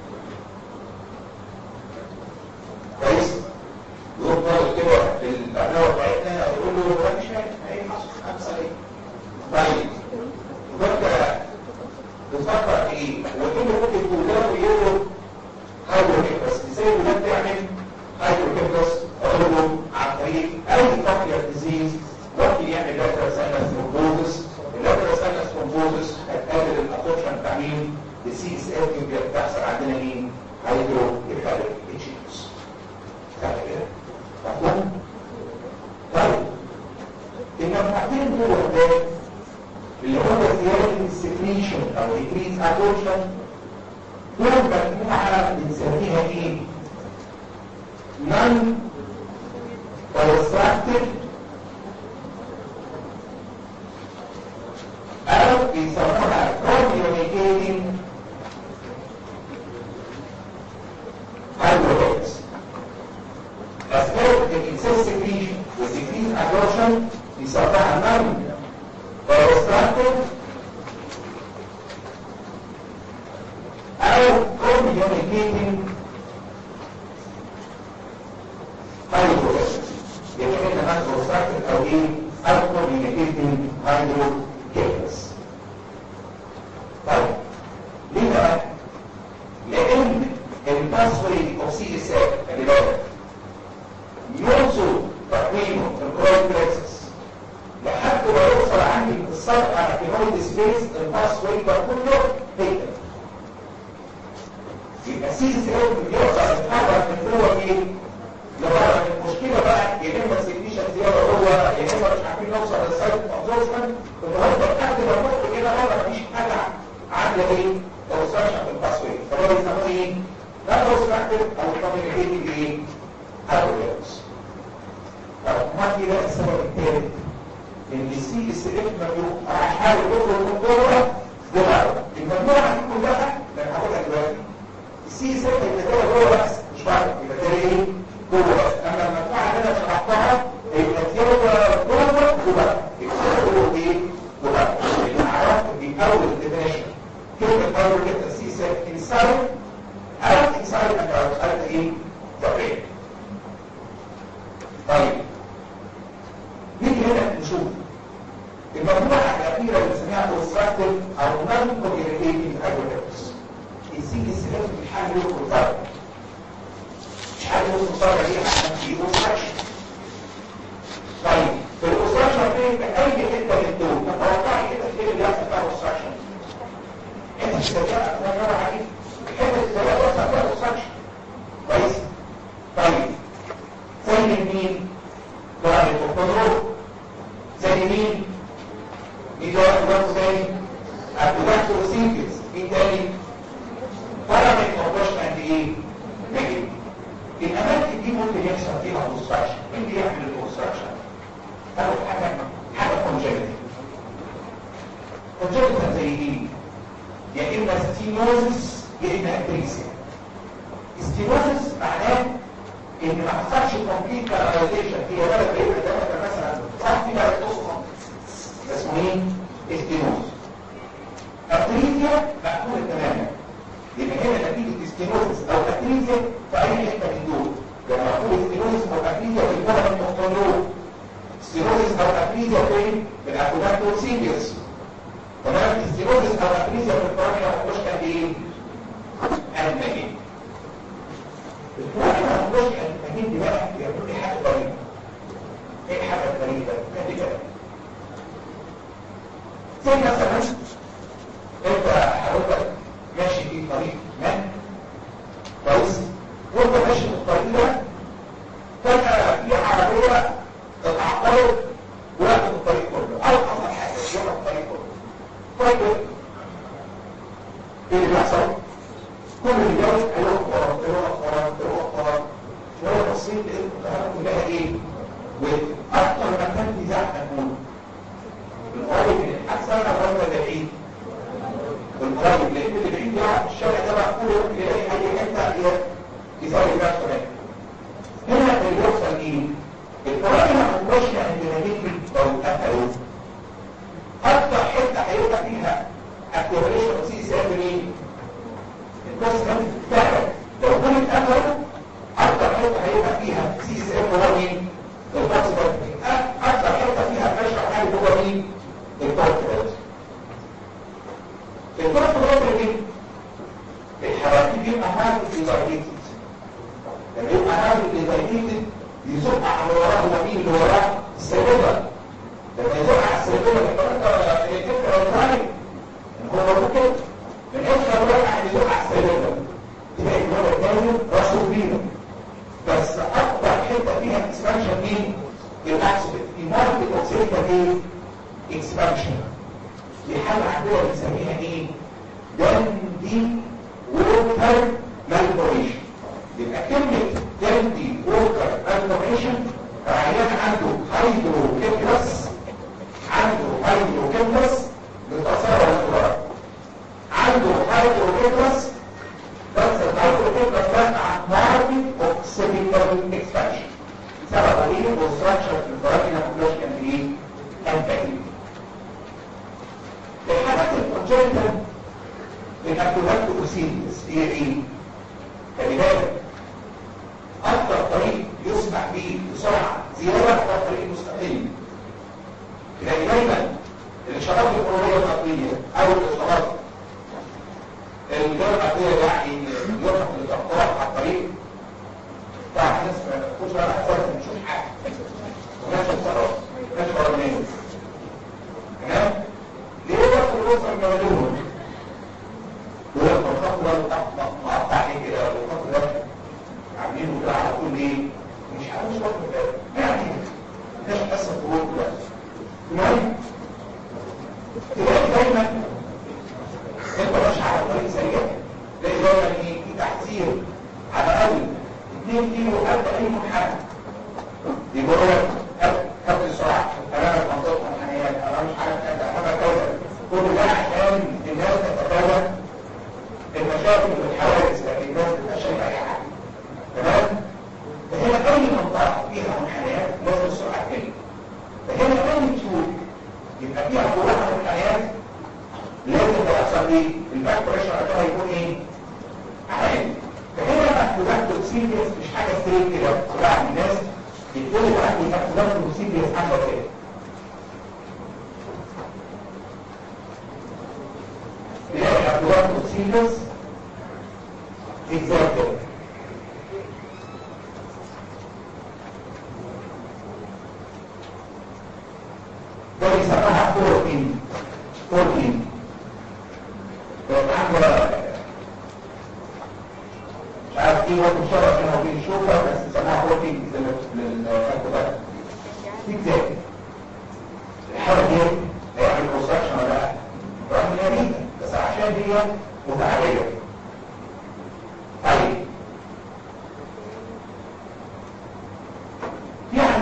كويس يقول طالب كده في الابناء بتاعتنا يقول له ده مش عارف ايه حصل خمسه ايه طيب وانت بتفكر في ايه؟ وايه اللي ممكن تقول له يقول له هايدروكيبتس ازاي الولاد تعمل هايدروكيبتس اطلبه عن طريق اي فاكير ديزيز ممكن يعمل لاترال ساينس ثرومبوزس اللاترال ساينس ثرومبوزس هتقلل الابورشن بتاع مين؟ السي اس اف يبقى بتحصل عندنا مين؟ هايدروكيبتس اتشيوس فاهم كده؟ مفهوم؟ طيب المنفعتين دول ده اللي هو زيادة السكريشن او increase absorption دول مجموعة بنسميها ايه؟ non obstructive أو بيسموها communicating hydrogens أسباب الإنسان secretion والsecrete absorption بيسموها non obstructive أو communicating hydrogens يبقى كده non obstructive أو إيه؟ أو communicating hydrogens طيب ليه بقى؟ لأن الباسوري اوف سي اس اف خلي بالك يوصل تقويمه في الكرويد بلكسس لحد ما يوصل عندي في السطح على كينويد سبيس الباسوري ده كله هيكل يبقى سي اس اف بيوصل يتحرك من جوه ايه؟ لبره المشكله بقى يا اما السكريشن زياده جوه يا اما مش عارفين نوصل للسايت ابزوربشن النهارده لحد ما نروح كده بره مفيش حاجه عامله ايه؟ توصلش في الباسوري فده بيسموه ايه؟ لا توصلت او كوميونيكيتنج ايه؟ هاردويرز طب ما في بقى السبب الثالث ان السي اس اف ممنوع هحاول يخرج من جوه بره المجموعه دي كلها لما هقولها دلوقتي السي اس اف اللي جوه جوه بس مش بره يبقى ده ايه؟ جوه بس اما المجموعه اللي انا شرحتها يبقى جوه جوه وبره يبقى جوه ايه؟ وبره يبقى عرفت دي اول ديفينيشن كلمه اول كده السي اس اف انسايد او انسايد اند اوتسايد ايه؟ طبيعي طيب نيجي هنا نشوف المجموعة الأخيرة اللي بنسميها obstructive أو non-communicating hydrocephalus السي اس اف مش حاجة يدخل فرق مش حاجة يدخل فرق ليه عشان في obstruction طيب في الobstruction فين في أي حتة من دول تتوقعي كده فين اللي يحصل فيها obstruction حتة السريعة أنا نرى عليه حتة السريعة توصل فيها obstruction كويس طيب زي مين؟ ضرب الكنترول زي مين؟ مين ضرب برضه زي ابولاكس وسينكس مين تاني؟ فرق الكونتروش قد ايه؟ نجم الاماكن دي ممكن يحصل فيها اوبستراكشن مين اللي يعمل الاوبستراكشن اول حاجه حاجه كونجنتال كونجنتال زي ايه يا اما ستينوزس يا اما اتريسيا ستينوزس معناه ان ما حصلش كومبليت كاركترايزيشن في بلد بعيد ده مثلا صح في بلد اصلا اسمه ايه ستينوز اتريسيا مقبول تماما يبقى هنا نتيجه ستينوزس او اتريسيا في اي حته من دول لما اقول ستينوزس او اتريسيا في البلد المختلوط ستينوزس او اتريسيا فين في الاكولاكتور سيريس تمام الستينوزس او اتريسيا في البرانيا مش قد ايه المجين البرانيا مش المجين دي بقى بيعملوا لي حاجه غريبه ايه حاجه غريبه كده كده زي مثلا انت حضرتك ماشي في طريق ما كويس وانت ماشي في الطريق ده فجأة في عربية اتعطلت وقفت الطريق كله او حصل حاجة يوم الطريق كله طيب ايه اللي بيحصل؟ كل اللي جاي هيروح ورا يروح ورا يروح ورا شوية بسيط لقيت الطيارة كلها ايه؟ واكتر مكان في زحمة تكون القريب من الحادثة ولا بعيد؟ القريب لان اللي بعيد ده الشارع ده مقفول يمكن يلاقي اي حته يسوي نفسه هنا هنا اللي بيحصل ايه؟ القريب ما هوش عند نتيجه او قفلوا اكتر حته هيبقى فيها اكتيفيشن سي سي ام مين؟ الكوست فعلا لو كانت قفلوا اكتر حته هيبقى فيها سي سي ام هو مين؟ الكوست اكتر حته فيها فشل حاجه هو مين؟ الكوست الكرة الرابعة دي الحركة دي أمام الإزايتد لما يبقى أمام الإزايتد يزق على وراه هو مين اللي وراه السيدة لما يزق على السيدة يبقى أنت الفكرة الثاني هو ممكن من أكثر واقع يزق على السيدة تلاقي الولد الثاني راسه كبيرة بس أكبر حتة فيها اكسبانشن مين؟ الأكسبت إمارة الأكسبت دي اكسبانشن دي حالة عندنا بنسميها ايه؟ دندي ووكر مالفوريشن يبقى كلمة دندي ووكر مالفوريشن عيان عنده هايدروكيبلس عنده هايدروكيبلس بالتصارع الأخرى عنده هايدروكيبلس بس الهايدروكيبلس ده مع ماركت اوكسيبيتال اكسبانشن سبب ايه؟ والستراكشر في الفراغ كان ايه؟ كان بعيد الحاجات الكونجنتال الاكتوبات اوسيليس هي ايه؟ خلي بالك اكثر طريق يسمح به بسرعه زياده هو الطريق المستقيم تلاقي دايما الاشارات القربيه الخطيه او الاشارات الجوله الخطيه يعني يوقف الاقتراح على الطريق طبعا الناس ما تخش بقى احسن نشوف حاجه ونفس الصراط ماشي ورا منه تمام ليه يدخل الوسط الموجود ويدخل الخط ده مقطع ايه كده والخط ده عاملينه كده على طول ايه مش عارف وقت يعني مش قصه خروج ده المهم تلاقي دايما انت ماشي على طريق سريع تلاقي دايما ايه في تحذير على الاقل 2 كيلو قبل اي منحنى يبقى هو خط السرعه امام المنطقه المنحنيات امام مش عارف كذا امام كذا كل ده عشان الناس تتفادى المشاكل والحوادث لكن الناس تبقى شايفه اي حاجه تمام فهنا اي منطقه فيها منحنيات لازم السرعه تقل فهنا اي سوق يبقى فيها قوه منحنيات لازم يحصل ايه الباك بريشر عشان يكون ايه عالي فهنا مكتوبات سيريس مش حاجه ستريت كده بعض الناس يقولوا واحد مكتوبات سيريس حاجه كده تلاقي مكتوبات سيريس ازاي كده ده بيسموها فورتين فورتين مش عارف ايه وقت الشرع كانوا بيشوفها بس سماها فورتين للأكوبات دي ازاي الحالة دي هيعمل كونستراكشن ولا لا؟ رغم ان هي بس عشان هي متعالية طيب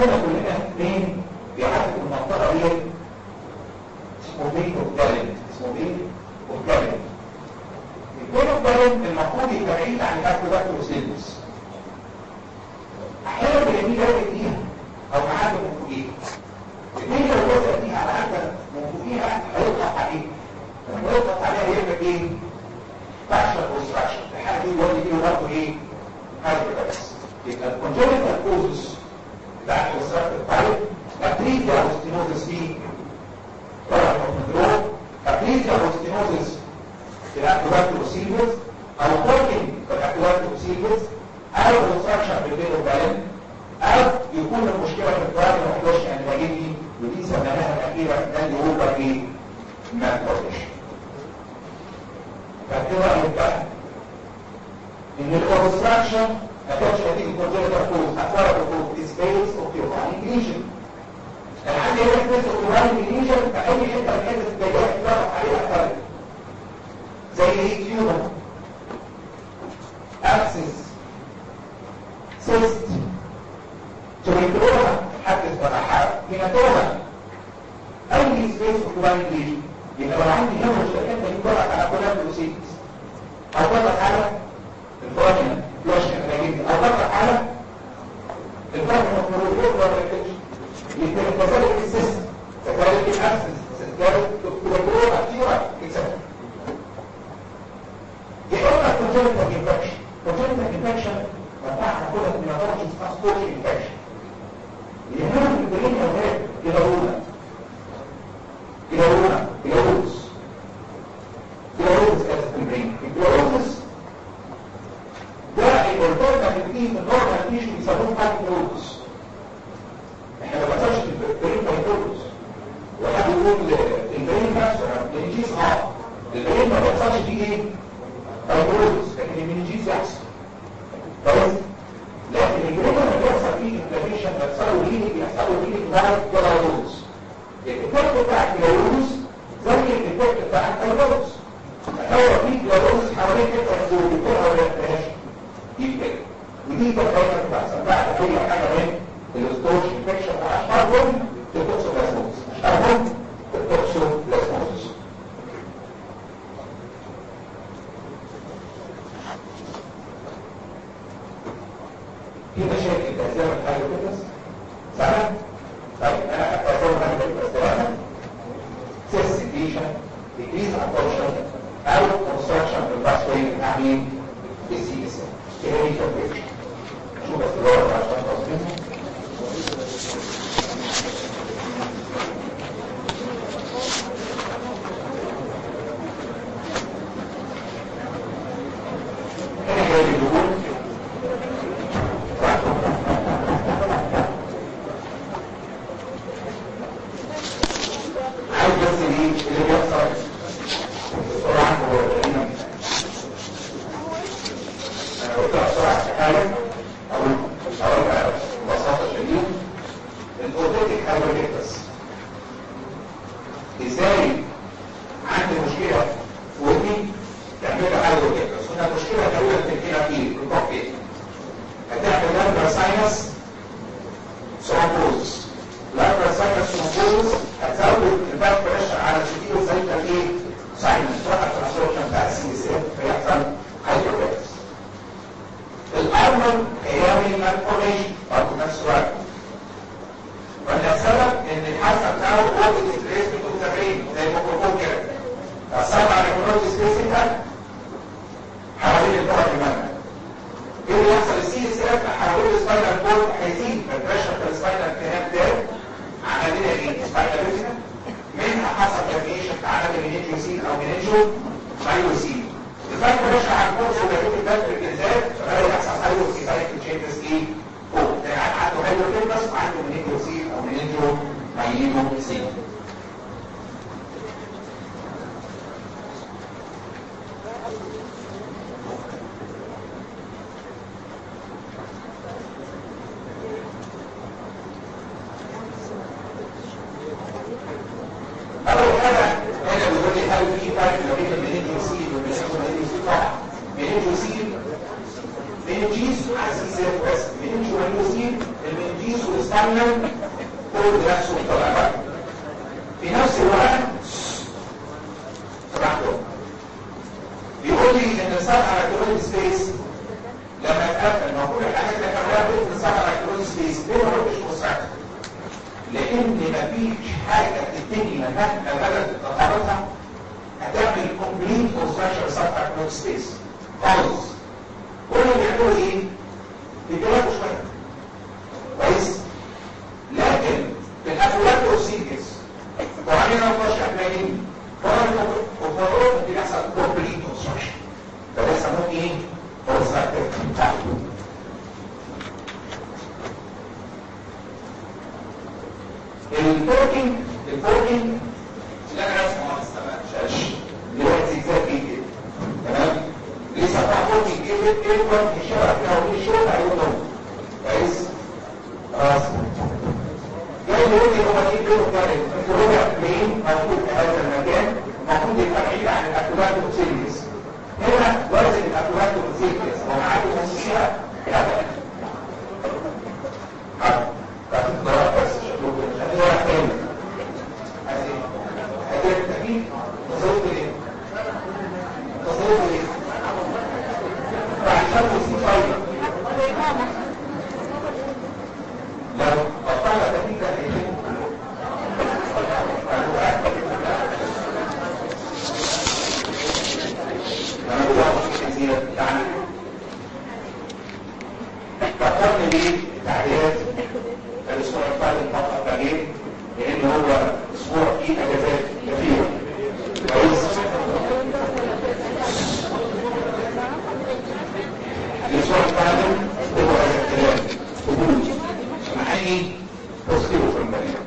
عندنا كلنا اثنين بيعدوا المنطقه دي اسمه بيت اوف اسمه بيت اوف البيت اوف المفروض يبقى بعيد عن الاكل سيلز احيانا بنلاقيه جاي فيها او معاه من فوقيها الاثنين لو وصل فيها على حاجه من فوقيها هيضغط عليه لما يضغط عليها يعمل ايه؟ فاكشن كونستراكشن الحاله دي يولي فيه برضه ايه؟ هايبرس يبقى الكونجنتال كوزز بتاعت الكونستراكتيف تايب ابريزيا اوستينوزس فيه طبعا كنترول ابريزيا اوستينوزس في الاكتوبات بروسيدرز او كوكينج في الاكتوبات بروسيدرز او كونستراكشن بالبين وبالين او يكون المشكله في الضغط ما يحضرش انواجيني ودي سميناها الاخيره ده اللي هو ايه؟ مالبوريشن فكده يبقى ان الكونستراكشن ما كانش نتيجه كونجنتال كوز اثرت الكوز سبيس اوكيوباينج ليجن الحد هنا سبيس اوكيوباينج ليجن في اي حته من حته الجدار اتفرج عليها اثرت زي ايه تيوبر اكسس سيست تريكروما حدث فتحات هيماتوما اي سبيس اوكيوباينج ليجن يبقى لو عندي هنا مشتركات بيتفرج على كلها بروسيدز او بطلق على الفراجنة فلاش انتاجية او بطلق على الفراجنة مفروض والريكتش يبقى كذلك السيستم كذلك الابسنس كذلك الكلوروما كتيرة اكسبت يا اما كونجنتال انفكشن كونجنتال انفكشن مفتاحنا كلها من نظرة اسمها ستورج انفكشن يهمنا في البرين يا ولاد يضرونا يضرونا يضروس يضروس اسف البرين الجلوروس ده الالترناتيف فيه في النورمال تيشو بيسموه هايبروس احنا ما بنساش البرين هايبروس وحد يقول البرين نفسه المنجيز اه البرين ما بيحصلش فيه ايه؟ هايبروس لكن المنجيز يحصل كويس لكن البرين لما بيحصل فيه انفلاميشن بيحصل له ليه بيحصل له ليه بعد جلوروس الإفكت بتاع الجلوروس زي الإفكت بتاع الهايبروس هو في جلوروس حوالين حته الدول بتقول ولا بلاش يبقى ودي تقريبا بتحصل بعد كل حاجه من الاستورج انفكشن واشهرهم التوكسوبلازموس اشهرهم التوكسوبلازموس في مشاكل تأثير الحاجة كده سنة طيب انا أتأثير الحاجة كده سيستيشن decrease absorption او construction في الباسوي بتاع مين؟ السي اس ام ايه هي الفكره؟ شوف بس الورقه عشان تصميمها هنا جاي بيقول عايز بس ايه اللي بيحصل بسرعه هو هنا انا قلت بسرعه في حاجه اقول اقول ببساطه شديده الاوتوتيك هايبريكتس ازاي عندي مشكله في ودني تعملها هايبريكتس هنا مشكله تقريبا في الكلى في الكوكيت هتعمل لامبر ساينس ثرومبوزس لامبر ساينس ثرومبوزس هتزود الباك بريشر على السيتيو زي ما ايه ساينس توقف الابسوربشن بتاع السي اس اف فيحصل هايبريكتس الارمر هيعمل مالفورميشن برضه نفس الوقت ولا السبب ان الحاسه بتاعه هو الستريس بتاعه زي الميكروفون كده فالسبب على الكنترول سبيس ده حوالين البعد المنع ايه اللي يحصل السي اس اف حوالين السباينال كورد هيزيد البريشر في السباينال كهاب ده عمليه ايه؟ سباينال ريزنا منها حصل ديفيشن في عدد المينيجيوسين او مينيجيو مايوسين الفرق بريشر على الكورس وبيكون البلد بالذات فبدا يحصل هايدروكسيسايك تشينجز ايه؟ فوق يعني عنده هايدروكيبس وعنده مينيجيوسين او مينيجيو مايوسين أول حاجة هنا بيقول لي هل في فرق ما بين المنينجوسيل والمنينجوسيل طبعا منينجوسيل منينجيس عزيز بس منينجوسيل المنينجيس الكيس والستامنا كل نفسه طلع بقى في نفس الوقت راحته بيقول لي ان السبع راكيولوجي سبيس لما اتقفل ما كل الحاجات اللي كانت في السبع راكيولوجي سبيس ليه ما قلتش مستعد لان مفيش حاجه في الدنيا مهما بدات تتطورها هتعمل كومبليت كونستراكشن سب راكيولوجي سبيس خالص كل اللي بيعملوا ايه؟ بيجربوا شويه كويس لكن في الافولات بروسيدرز وعلينا نقاش احمالين وفروض ممكن يحصل كومبليت كونستراكشن ده بيسموه ايه؟ كونستراكتيف الفوركينج الفوركينج اللي انا رسمه ما استمعش دلوقتي ازاي كده تمام لسه بتاع فوركينج ايه ايه الفرق في الشارع كده وايه الشغل هيقولوا كويس خلاص جاي يقول لي هو ايه بينه وبين الربع مين موجود في هذا المكان المفروض يبقى بعيد عن الاكوبات والسيريس هنا وزن الاكوبات والسيريس ومعاك نصيحه لا بقى بس شكله خليه واحد تاني هتبقى التأكيد تصوت ايه؟ تصوت ايه؟ بعد شرط سي فايبر لو قطعنا التأكيد ده هيجيب انا بقول كتير يعني فكرني بيه التعليقات الاسبوع القادم فقط بعدين لان هو اسبوع فيه اجازات كثيره كويس الاسبوع القادم هو الكلام حدود سمحني تصديره في المدينه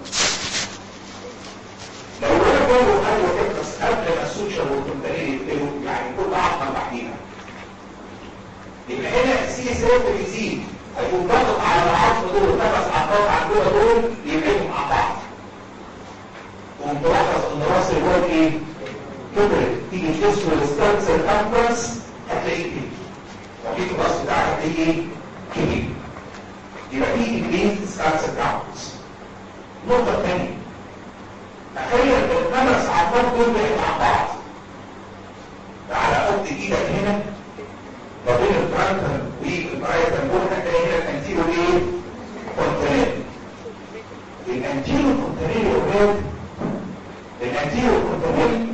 لو انا بقول ايوه تخلص قبل ما السوشيال والكمبانيه يبتدوا يعني كل عقده بعديها يبقى هنا السي اس اف بيزيد هيكون ضغط على العظم دول ونفس عضلات عندنا دول يبقوا مع بعض ومتلاحظ ان راس الواد ايه؟ كبرت تيجي تقيس الستانس الانفرس هتلاقيه كبير وجيت الراس بتاعك هتلاقيه ايه؟ كبير يبقى في انجليز ستانس الانفرس النقطه الثانيه تخيل الخمس عضلات دول بقوا مع بعض تعالى حط ايدك هنا ما بين الفرنتم والبرايتم دول هتلاقي هنا الانتيرو ايه؟ كونتريل الانتيرو كونتريل يا ولاد الانتيرو كونتريل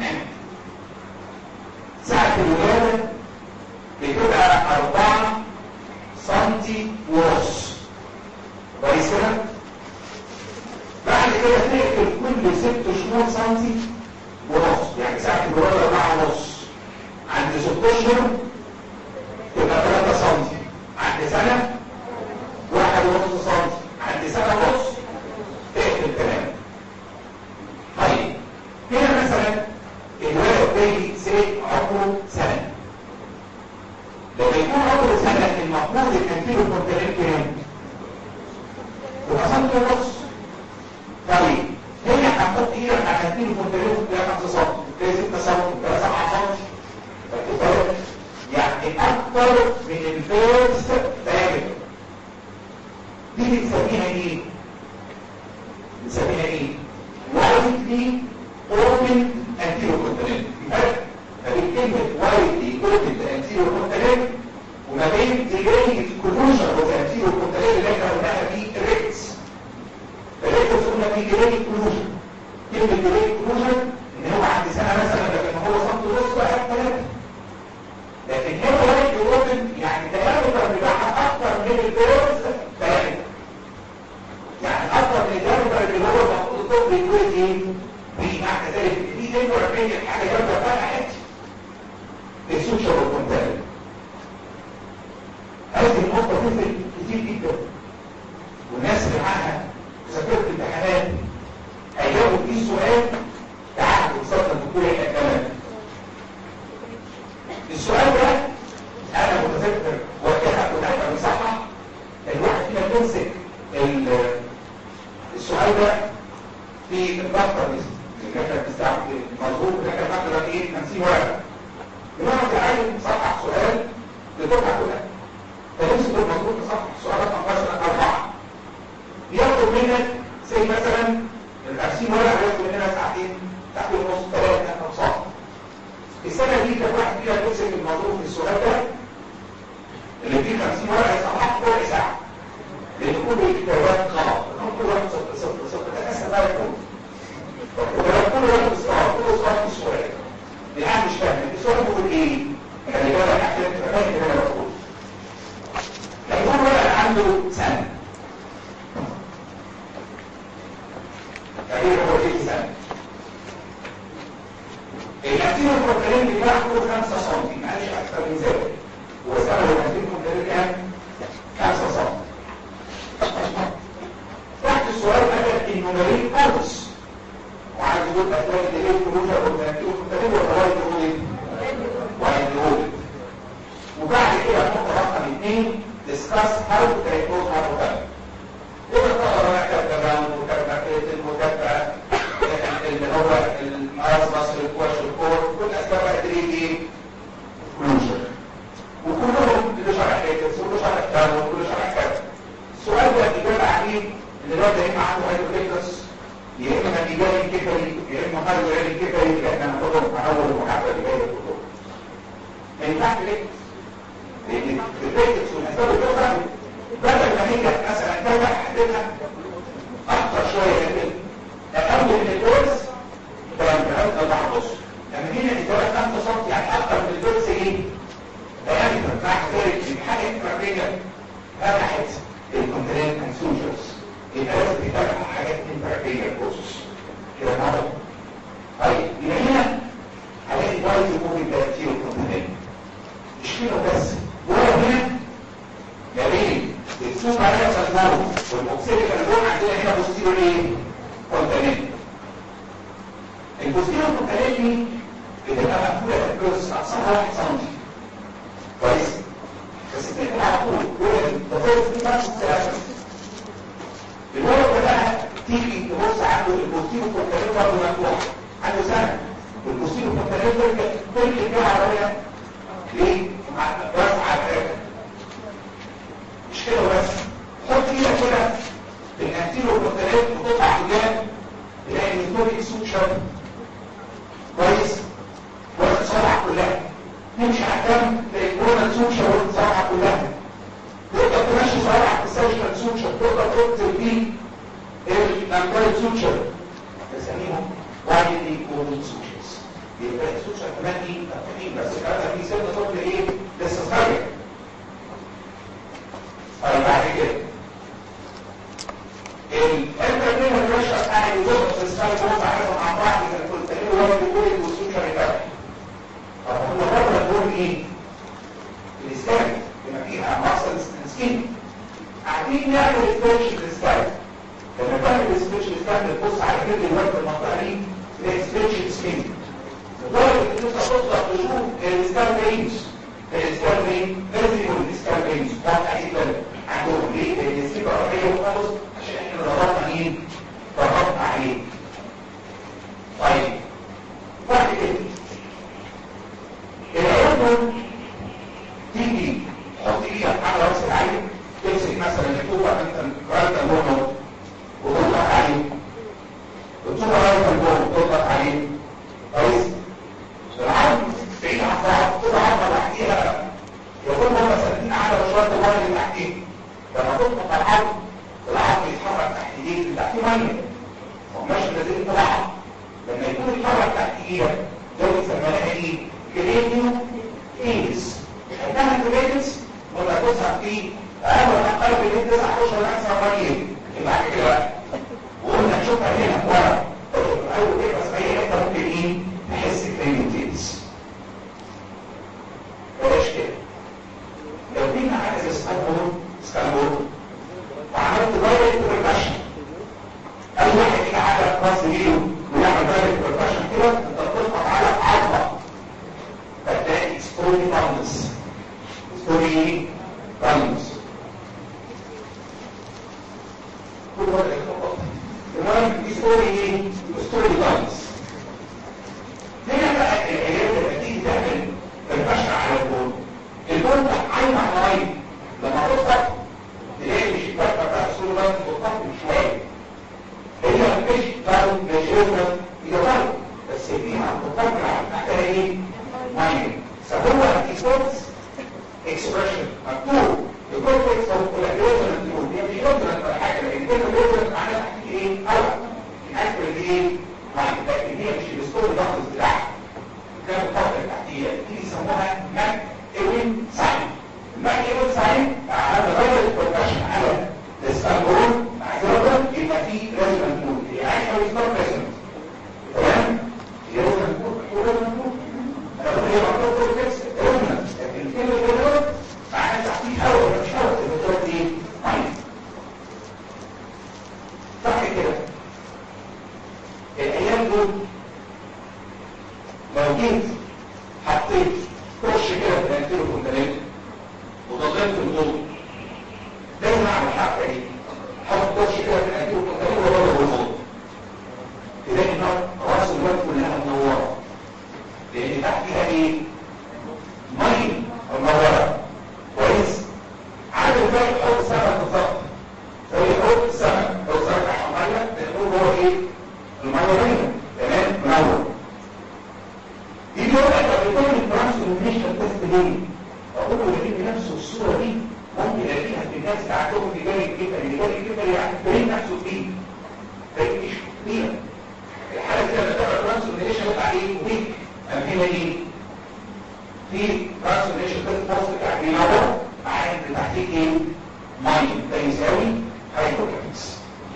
ساعة الولادة بتبقى 4 سنتي ونص كويس كده؟ بعد كده تقفل كل ست شهور سنتي ونص يعني ساعة الولادة 4 ونص عند 6 اشهر تبقى 3 سم عند سنة واحد ونص سم عند سنة ونص تقفل تمام طيب هنا مثلا الولد بيبي سي عمره سنة لما يكون عمره سنة المفروض الانتيرو كونترين كام؟ تبقى سم ونص طيب هنا هنحط ايدك على الانتيرو كونترين تلاقي 5 سم تلاقي 6 سم تلاقي 7 سم يعني اكتر من الفيرست دايمتر دي بنسميها ايه بنسميها ايه وايدلي اوبن انتيرو كونتيننت ما بين كلمه وايدلي اوبن انتيرو كونتيننت وما بين ديجري كلوجن اوف انتيرو كونتيننت اللي احنا قلناها في الريكس الريكس قلنا في ديجري كلوجن كلمه ديجري كلوجن ان هو عند سنه مثلا لكن هو صمت نص بقى ثلاثه لكن هنا وايد اوبن يعني الديامتر بتاعها اكتر من الفيرز ديامتر يعني اكتر من الديامتر اللي هو المفروض الطب يتولد ايه؟ في معنى ذلك ان دي تنور بين الحاجه جامده فتحت السوشيال والكونتاكت هذه النقطه تفرق كتير جدا والناس اللي معاها ذاكره الامتحانات هيجاوبوا فيه سؤال تعالوا تصدق الدكتور احنا كمان السؤال ده انا متذكر وقتها كنت احنا بنصحح الواحد فينا بيمسك السؤال ده في الدفتر اللي احنا بنستعمل مظبوط اللي احنا بناخد ايه 50 ورقه بنقعد عايز نصحح سؤال لدفعه كلها فنمسك المظبوط نصحح السؤال رقم مثلا اربعه لان كل الكتابات غلط كل واحد صفر صفر صفر ده اسهل ما يكون كل واحد استوعب كل سؤال في سؤال الان مش فاهم السؤال بيقول ايه خلي بالك عشان تبقى فاهم اللي انا بقوله هيكون ولد عنده سنه تقريبا هو ايه سنه الأكتين البروتين بتاعته 5 سم معلش أكثر من ذلك وسبب الأكتين البروتين كام؟ 5 سم تحت السؤال بدأ إنه مريض أرس وعايز يقول أسباب اللي هي الكروجة والأكتين البروتين وطوائل الولد وهيديهولد وبعد كده نقطة رقم 2 discuss how to diagnose hypothermia إذا طلب مكتب تباون وكتب المكتب اللي هو المرض مصر الكوش الكور كل اسباب تدريب ايه كلوجر وكلهم كل شرح كيتس وكل شرح كتاب وكل شرح كتاب السؤال ده الاجابه عليه ان الواد يا اما عنده هايدروكيتس يا اما ايجابي كفري يا اما هايدروكيتس كفري لان انا هاخدهم هحول المحاضره اللي جايه كلهم ما ينفعش ليه؟ لان الكيتس والاسباب الاخرى بدل ما هي مثلا دوله حددها اكتر شويه من اقل من الدرس كلام كلام البحث لما هنا الدرس 5 سم يعني اكتر من الدرس ايه diameter مع ذلك الحاجه الفرعيه فتحت الكونتيننت انسوجرز يبقى لازم تتابع حاجات انفرعيه بروسس كده معروف طيب يبقى هنا هلاقي دايت موفي بكتيريا الكونتيننت مش كده بس ولا هنا يا بيه السوق عليها سلمون والاكسيد كان عندنا هنا بوستيريور ايه كونتيننت البوستيريور كونتيننت دي بتبقى مقفوله في الجزء اقصاها 1 سم كويس بس بتبقى على طول الضفير في نفس الثلاثه الولد بقى تيجي تبص عنده البوستيريور كونتيننت برضه مفتوح عنده سنه والبوستيريور كونتيننت تركب فيها عربيه ليه؟ مع رفع الحاجه مش كده بس حط ايدك كده في الانتيرو كونتيننت وتطلع قدام تلاقي النيتوريك سوتشر كويس والصفحه كلها تمشي على الدم تلاقي الكورونا سوتشر والصفحه كلها تقدر تمشي صفحه في السيرجيكال سوتشر تقدر تكتب فيه الامبرايد سوتشر بنسميهم وايدلي كورن سوتشرز يبقى السوتشر كمان ايه تفاهيم بس الكلام ده في سن طفل ايه لسه صغير طيب بعد كده الانترنت والرشا قاعد يضغط في السايد وضع عليهم مع بعض اذا كنت تقول هو بيقول الوسوشة بتاعه طب هو بره بيقول ايه؟ الاسكان بما فيها ماسلز سكين قاعدين نعمل سبيتش للسكان لما تعمل سبيتش للسكان بتبص على كل الوقت المنطقه دي تلاقي سبيتش سكين لدرجه ان انت تطلع تشوف السكان رينج السكان رينج لازم يكون السكان رينج واضحه جدا عندهم ليه؟ لان السكه قريبه خالص عشان احنا ضغطنا ايه؟ ضغطنا عليه. طيب بعد كده العيون تيجي تحط ايدك على راس العين تمسك مثلا الكوبا انت رايت البورنو وتضغط عليه وتشوف رايت البورنو وتضغط عليه كويس؟ العين بعيد عن بعض كل عضله لوحديها يكون هم ساكنين على شويه الميه اللي تحتيه لما تضغط على العظم العظم يتحرك تحت ايديك اللي تحتيه ميه وماشي نازل طبعا لما يكون يتحرك تحت ايدك ده بنسميها ايه؟ كرينيو ايز انها كرينيس ولا تظهر فيه اقل من اقل من 9 اشهر اكثر ميه بعد كده بقى وقلنا نشوفها هنا ورا اول كده بس اي حته ممكن ايه؟ تحس كرينيو ايز بلاش كده لو جينا حاجه زي سكالبور سكالبور وعملت دايركت بريكشن اي واحد يجي على راس ايده ويعمل دايركت بريكشن كده انت بتضغط على عظمه فتلاقي ستوري بالانس ستوري بالانس كل واحد يخبط المهم دي ستوري ايه؟ ستوري بالانس هنا بقى العيال لما تيجي تعمل بريكشن على البول البول ده عايم على ميه لما تضغط تلاقي الشباك بتاع الصورة ده متطفل شوية هي مش فاهم مجرد هي فاهم بس فيها متطفل على تحتها ايه؟ ماينة فهو اكسبورتس اكسبريشن مكتوب الكورتكس او الاجريشن مكتوب هي مش قدرة دول لو جيت حطيت كرش كده في الانتيرو كونتيننت وضغطت الضوء دايما على الحركه دي حط كرش كده في الانتيرو كونتيننت وضغط الضوء تلاقي النار راس الواد كلها منوره لان تحت فيها ايه؟ ميه منوره كويس عامل زي حوض سمك بالظبط زي حوض سمك لو سمك تحت ميه بنقول هو ايه؟ الميه هنا تمام منور يجي يقول لك طب يكون الترانسفورميشن تيست ليه؟ اقول له يجيب نفسه الصوره دي ممكن الاقيها في الناس اللي عندهم رجال الكبر رجال الكبر يعني فريق نفسه فيه فريق مش كبير الحاله دي لما تبقى ترانسفورميشن يبقى ايه؟ ويك اما هنا ايه؟ في ترانسفورميشن تيست بوست يعني بينور معناه ان تحتيه ايه؟ ميه ده يساوي هايبوكابس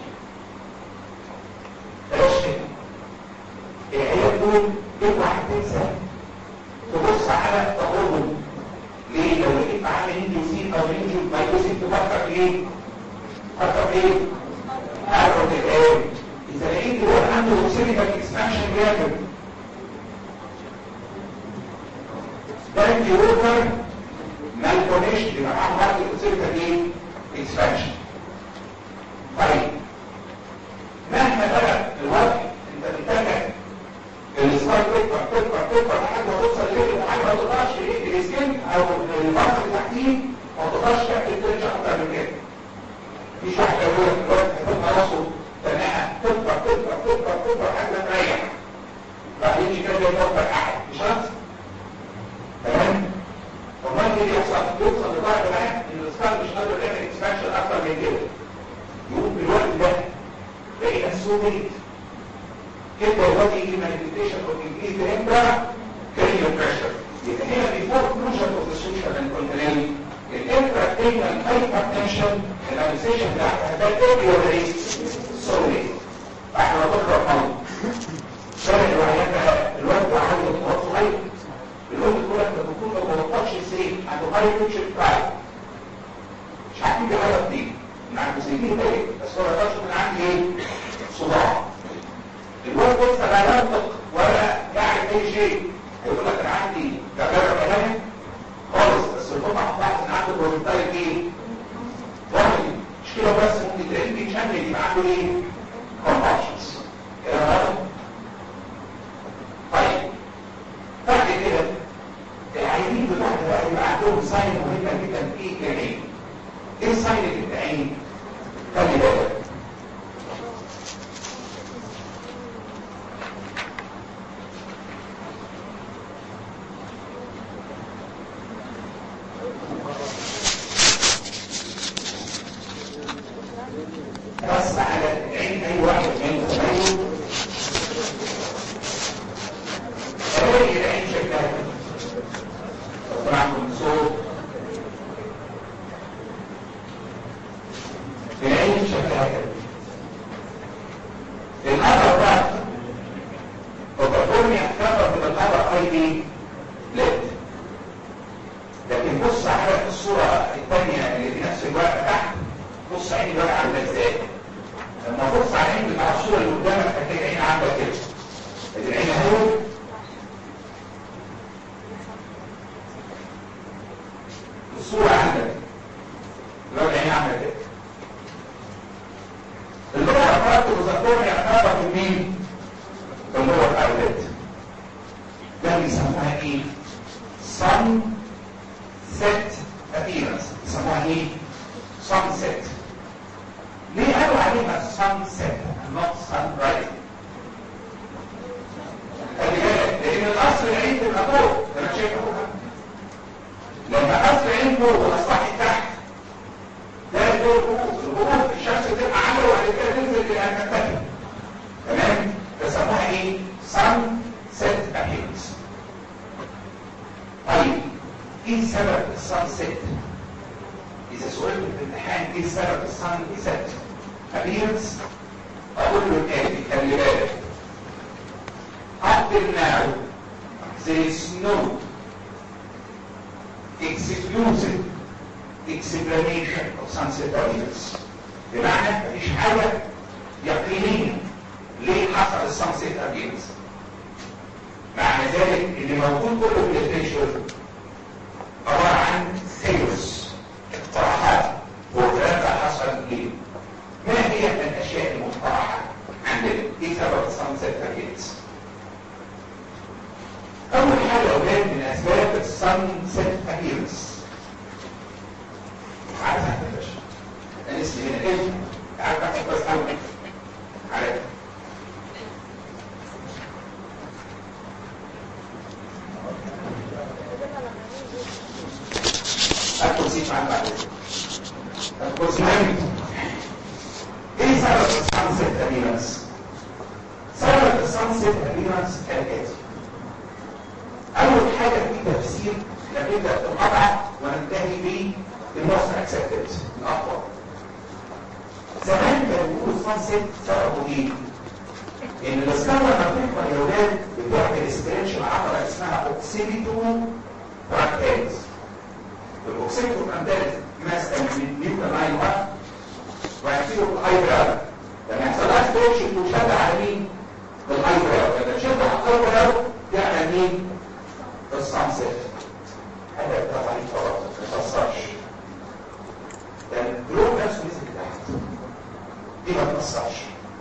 بلاش كده العيال دول اوعى تنسى تبص على تقربهم ليه لو لقيت معاه منينجيوسين او منينجيوسين تفكر في ايه؟ تفكر في ايه؟ اعرف الآن اذا لقيت الواد عنده سيريكال اكسبانشن جامد ده انتي ووتر مالكونيشن يبقى معاه مرض سيريكال ايه؟ اكسبانشن طيب مهما بلغ الوضع انت بتتابع السكاي تكبر تكبر تكبر لحد ما توصل ليه لحد ما تقدرش ايه السكين او البطن اللي تحتيه ما تقدرش تعمل ترجع اكتر من كده مفيش واحد يقول لك الوقت هتبقى راسه تناها تكبر تكبر تكبر تكبر لحد ما تريح بعدين يجي كده يفكر قاعد مش شرط تمام امال ايه اللي يحصل يوصل لدرجه بقى ان السكاي مش قادر يعمل اكسبانشن اكتر من كده يقوم بالوقت ده بقينا سوبريت كده يواجه يجي مانيفيستيشن اوف انكريز انترا كارير بريشر يبقى هنا بيفور كلوجن اوف ذا سوشيال اند كونتيننت الانترا كارير هايبرتنشن المانيفيستيشن بتاعتها ده تاني ولا ايه؟ سوري احنا بنقرا مرض شارع الوعيات بقى الواد عنده اضطراب صغير الام تقول لك لما تكون ما بطلش السرير عنده هاي بيتش برايد مش عارفين دي غلط دي من عند سنين ايه بس هو ما يقدرش من عندي ايه؟ صداع الواد لسه لا ينطق ولا يعرف اي شيء يقول لك انا عندي تجربه كلام خالص بس القطعه بتاعت ان عنده بروتايب ايه؟ واحد مشكله بس ممكن تلاقيه بيتشنج يبقى عنده ايه؟ كونفشنز كده غلط طيب بعد كده العيانين بتوعنا بقى يبقى عندهم ساين مهمه جدا في العين ايه الساين اللي في العين؟ خلي بالك بص على عين اي واحد من زمايله الاقي العين شكلها طبعا من صوت العين شكلها كده النظر بقى وتكون يحتفظ بالنظر اي دي ليد لكن بص على الصورة الثانية اللي في نفس الوقت تحت بص عيني بقى عامله ازاي لما تبص على العين بتاع الصوره اللي قدامك هتلاقي العين عامله كده ادي العين اهو الصوره عندك لو العين عامله كده اللغه افراد المذكره يعتبر في مين؟ في اللغه الاولاد ده بيسموها ايه؟ sun set appearance بيسموها ايه؟ sunset ليه قالوا عليها sunset not sunrise خلي بالك لان الاصل العين تبقى فوق ده انا شايف فوق لما اصل العين فوق واصبحت تحت ده الدور فوق الغروب الشمس تبقى عاليه وبعد كده تنزل لانها تحت تمام بيسموها ايه sunset appearance طيب ايه سبب السانسيت إذا سئلت في الامتحان إيه سبب الصن إسات appearance أقول له الآتي خلي بالك up till now there is no exclusive explanation of sunset appearance بمعنى مفيش حاجة يقينية ليه حصل السانسيت appearance موجود كله في الليتريشر عباره عن ثيوريز اقتراحات والكلام ده حصل ليه؟ ما هي الاشياء المقترحه عندنا؟ ايه سبب السانسيت فاجيتس؟ اول حاجه اولاد من اسباب السانسيت فاجيتس عارف يا باشا انا اسمي هنا ايه؟ عارف احنا بس قوي عارف الكرسي معاك بعد الكرسي معاك ايه سبب السانسيت ابيرنس سبب السانسيت ابيرنس كالاتي اول حاجه في تفسير نبدا بالقطعه وننتهي ب الموست اكسبتد الاقوى زمان كانوا بيقولوا السانسيت سببه ايه؟ ان الاسكار لما بتكبر يا ولاد بتعمل استريتش العضله اسمها اوكسيبيتو براكتاليس الاوكسيبيتو براكتاليس ماسكه من نيوكل لاين 1 ويحصلوا الايبراو لما يحصل لها ستريتش بتشد على مين؟ الايبراو لما تشد على الايبراو تعمل مين؟ السانسيت هذا ده ضعيف خلاص ما تاثرش لان الدروب نفسه نزل تحت دي ما تاثرش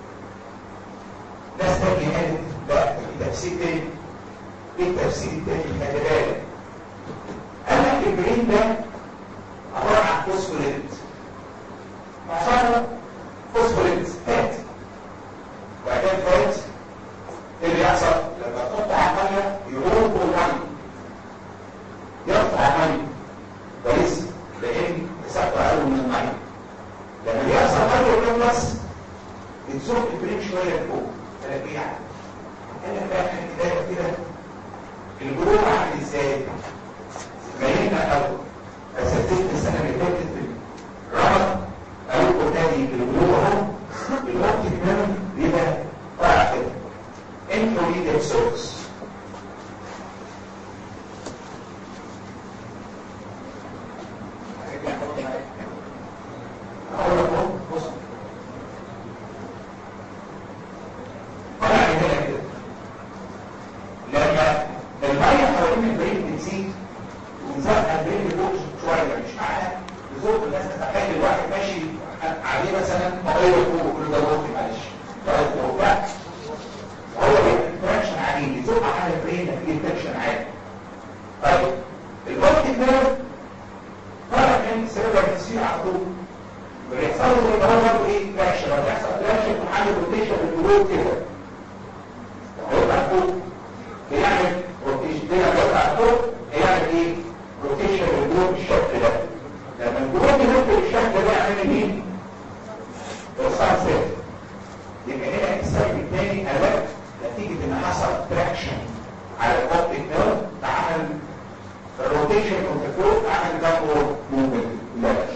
ناس تانية قالت لا في تفسير تاني ايه التفسير التاني خلي بالك قال لك البرين ده عبارة عن فوسفوريت معظمه فوسفوريت فات وبعدين فات ايه اللي يحصل لما تحط على الميه يروح الميه يرفع الميه كويس لان مسافته اقل من الميه لما بيحصل ميه يخلص بتزق البرين شويه لفوق تربيع انا بقى كده كده الجروب عامل ازاي بينا اول اساتذه السنه اللي فاتت رمض قالوا لكم تاني الجروب اهو الوقت كمان بيبقى طالع كده انترميديت سورس اقول لكم بصوا طلع هنا كده لما الميه حوالين البرين بتزيد ونزقها البرين لفوق شويه مش معاها لزوج الناس تتخيل الواحد ماشي عليه مثلا ميه فوق كل ده ممكن معلش طيب فوق لا هو بيعمل تراكشن عالي يزق على البرين نتيجه تراكشن عالي طيب الوقت ده طلع من سيرفر تصير على طول بيحصل له ان هو برضه ايه تراكشن لما يحصل تراكشن محل روتيشن الجروب كده هيطلع فوق بيعمل روتيشن ده هيطلع فوق هيعمل ايه روتيشن للجروب بالشكل ده لما الجروب ينزل بالشكل ده يعمل ايه السانسيت يبقى هنا السبب الثاني الات نتيجه ان حصل تراكشن على الاوبتيك نيرف عمل الروتيشن من فوق عمل داونورد موفمنت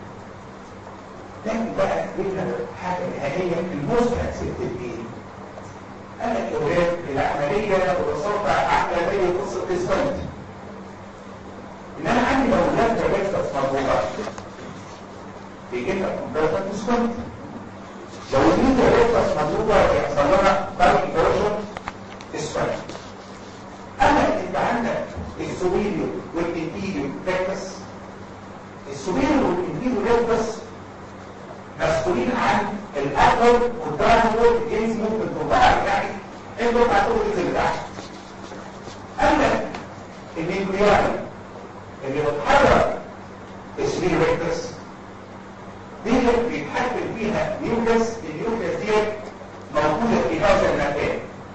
لكن بقى جبنا حاجه نهائيه الموست اكسبتد ايه قال لك اولاد العمليه ببساطه عامله زي قصه اسفلت ان انا عندي اولاد ريجستس مربوطه بيجي لك كونفرتر اسفلت لو دي ريجستس مربوطه يحصل لها فرق فيرجن اسفلت اما انت عندك السوبيريور والانتيريور ريجستس السوبيريور والانتيريور ريجستس مسؤولين عن الابر والداونورد جينز ممكن تطلع يعني انتوا بتعتبروا الجزء بتاعها اما النيوكليار اللي بتحرك السبيل ريكتس دي اللي بيتحكم فيها نيوكليس النيوكليس دي موجوده في هذا المكان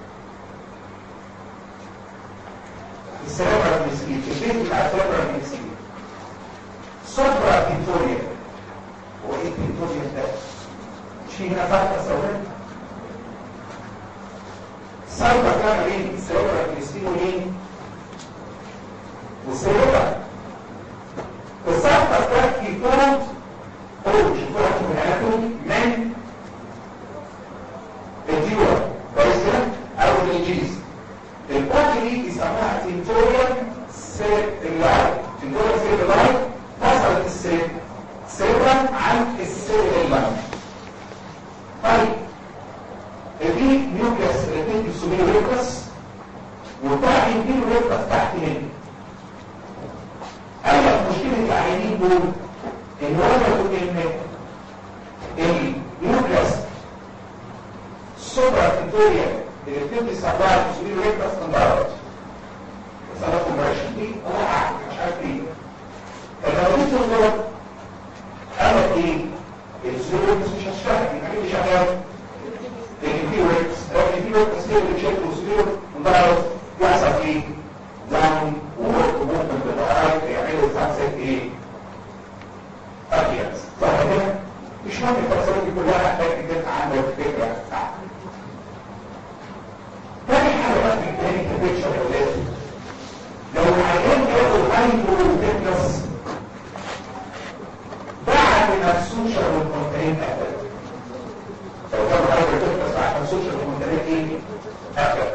السيربرا المسكين البيت بتاع السيربرا المسكين سوبرا فيكتوريا هو ايه فيكتوريا ده مش في هنا فرق سوداء سايبر كان مين السيربرا المسكين ومين والسيربرا السايبر كان في كود اوج كود من الاناتومي من الديور كويس كده او الانجليز الاوج دي بيسموها تنتوريال سيرلاي تنتوريال سيرلاي فصلت السير سيرا عن السيرلاي طيب دي نيوكليس الاثنين بيسموه نيوكليس وبتاع النيوكليس البكتيريا اللي بتبني سبلاي وسبيل ريكتس انضربت بسبب الكومبريشن دي الله اعلم مش عارف ايه فلو دي تنضرب قال ايه الزيروكس مش هتشتغل يبقى مين شغال الانفيوركس لو الانفيوركس كده اللي شايفه الزيرو انضربت يحصل ايه داون وممكن تتغير يعملوا سانسيت ايه ابيض صح كده مش مهم التفاصيل دي كلها لكن انت عندك فكره عنها تاني حاجه بقى في تاني كبيتشر يا ولاد لو العيان ياخد هايبو تكنس بعد ما السوشيال والكونتين قفل لو كان هايبو تكنس بعد ما السوشيال والكونتين ايه قفل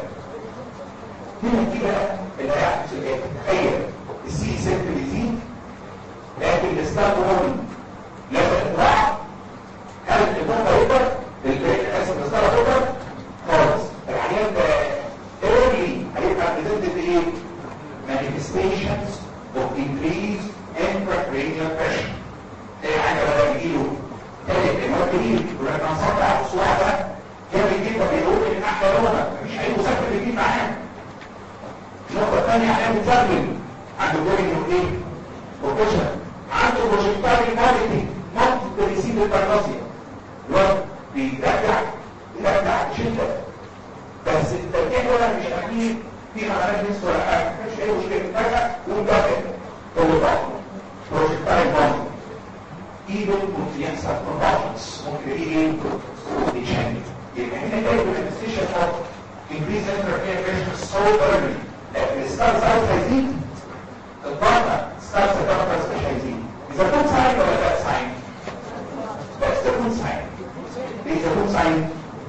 هنا دي بقى اللي هيحدث الايه تخيل السي سيت بيزيد لكن الستارت 1 لما تطلع هل الإضافة يقدر البيت حسب الستارت يقدر خالص العيان ده early هيبقى presented ايه manifestations of increased intracranial pressure ايه حاجة بقى بيجيله تالت المواد دي ولما نصدع الصواع ده كان بيجيب بيقول ان احلى لغة مش هيبقى مسافر بيجيب معاه النقطة الثانية احيانا بتزمن عنده جوين ايه بروفيشن عنده بروجكتاري مالتي مالتي ريسيد البرناسيا الوقت بيرجع يرجع بشدة بس التركيب ولا مش اكيد في معناه نص ولا حاجة مش اي مشكلة فجأة ومدافع هو ضغط بروجكتاري مالتي ايفن ممكن يحصل كونفرجنس ممكن ايه يتشنج يبقى هنا جاي بالانستيشن اوف increase intracranial pressure so early لكن الستار سايز هيزيد الضغط ستار سايز مش هيزيد اذا كنت ساين ولا لا ساين بس تكون ساين ليه تكون ساين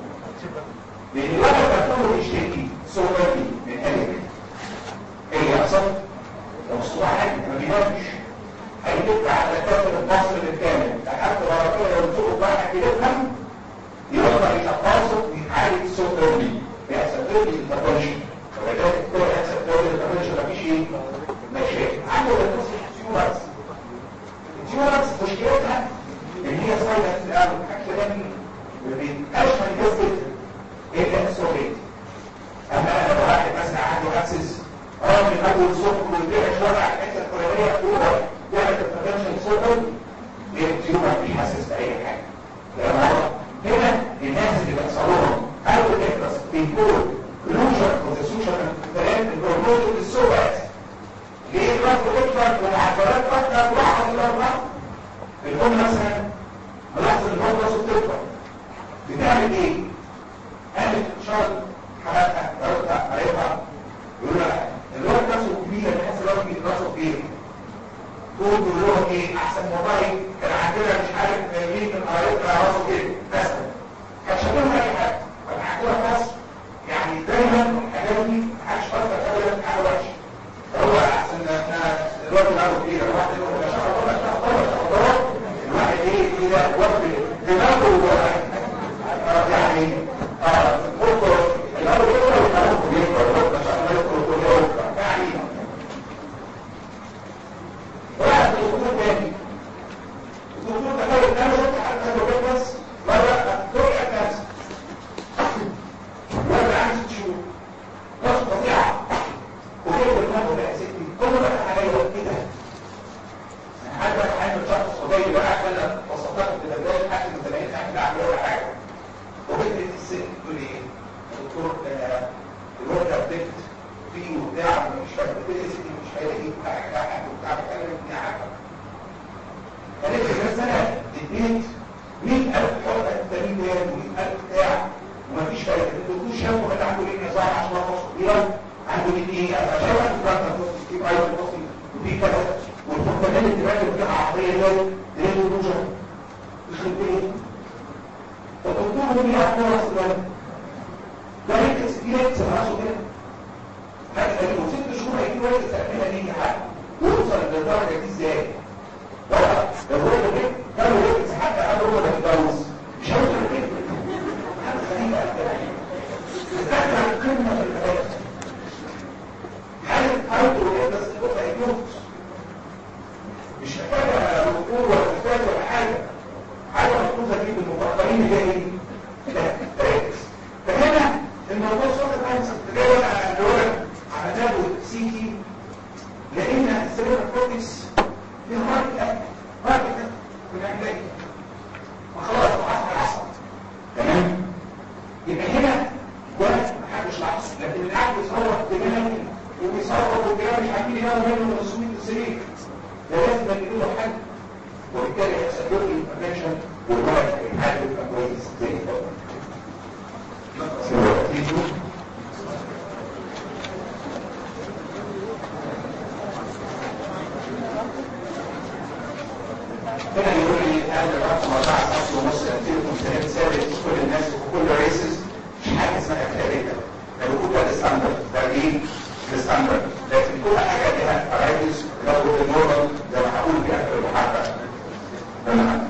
لان الواحد تكون يشتكي سو early من قلبه ايه اللي يحصل لو الصباح حاجه ما بينامش هيدق على كافر البصر بالكامل لحد ما ربنا يرزقه واحد يفهم يقدر يتواصل ويتعالج سو early بيحصل early intervention ولذلك الكورة يحصل early intervention مفيش ايه مشاكل عنده النص تيومرز التيومرز مشكلتها ان هي صايره في الأول حاجه ده ما بيبقاش منجزت الا السوريت اما انا واحد مثلا عنده اكسس راجل اول صوت ويبيع شويه على الحته الفلانيه تقول يعمل البريفنشن سوبر التيومر مش حاسس باي حاجه لان هنا الناس اللي بيحصل لهم اول اكتس بيكون كلوجر وتسوشر كلام البروموت للسوبر ليه الرفض اكبر والعضلات اكبر واحد الى الرفض الام مثلا ملاحظه ان هو راسه بتكبر بتعمل ايه؟ قالت شرط حركها راسها قريبها يقول لها الولد راسه كبير تحس الولد بيجي راسه كبير تقول له له ايه احسن والله كان عندنا مش عارف مين من قرايبنا راسه كده مثلا كان شبهها اي حاجه كان عندنا في مصر يعني دايما الحاجات دي ما حدش فكر ابدا حاجه وحشه هو احسن احنا الوقت اللي عملوا كده الواحد يقول ما شاء الله ما شاء الله ما شاء الله الواحد ايه كده وقت دماغه يعني اه ممكن الاول يقرا والقلب يقرا ما شاء الله يقرا كل يوم يعني واحد الدكتور تاني الدكتور تخيل ان انا شفت حد عنده بس مره دكتور نفسي وانا عندي تشوف ناس فظيعه وكيف دماغه بقى ستي كل ما عليا كده حاجه حاجه شخص صغير بقى انا وسطت في البدايه حاجه من 70 حاجه اعمل ولا حاجه وبدات الست تقول ايه دكتور الواد ده بنت فيه وبتاع مش فاهم كده ستي مش هلاقي حاجه حاجه وبتاع بتكلم في حاجه قالت لي بس انا اديت 100000 حقنه تاني ويا 100000 بتاع ومفيش فايده الدكتور شافه اللي عنده ليه نظام عشان نص كبيره عنده ليه ايه عشان عنده نص في ايوه نص وفي كذا والفقدان الدماغ اللي بتاع عقليه ده ليه الوجه يخرب ايه فالدكتور هو بيعرف هو اصلا ده يكس يكس راسه كده حاجه غريبه وست شهور هيجي واحد يستعملها ليه حاجه يوصل للدرجه دي ازاي؟ ولا لو هو كده كانوا يكس حتى قبل هو ده يتجوز مش هيوصل كده حاجه غريبه تستخدم القمه في الحياه حاله حالته بس هو هيموت مش محتاجه دكتور ولا استاذ ولا حاجه حاجه مفروضه دي بالمفكرين اللي هي ايه؟ لا ركز فهنا الموضوع صوت الكانسر ده بقى دول على دابو سي تي لان السيرفر كورتكس فيه ماركت اكل ماركت اكل بنعمل ايه وخلاص وحصل حصل تمام يبقى هنا ده محدش لاحظ لكن العقل يصور دماغه وبيصور والكلام مش عارفين يناموا منه من السويت السرير ده لازم نجيب له حل وبالتالي هيحصل له انفورميشن والولد الحل يبقى كويس زي الفل هنا يقول لي هذا الرقم 4 ساعات ونص يمثلكم سنة ثابت في كل الناس وفي كل ريسز مش حاجة اسمها كتابية لو كنت ده الستاندرد ده ايه الستاندرد لكن كل حاجة لها فرايتس لو كنت نورمال زي ما هقول كده في المحاضرة تمام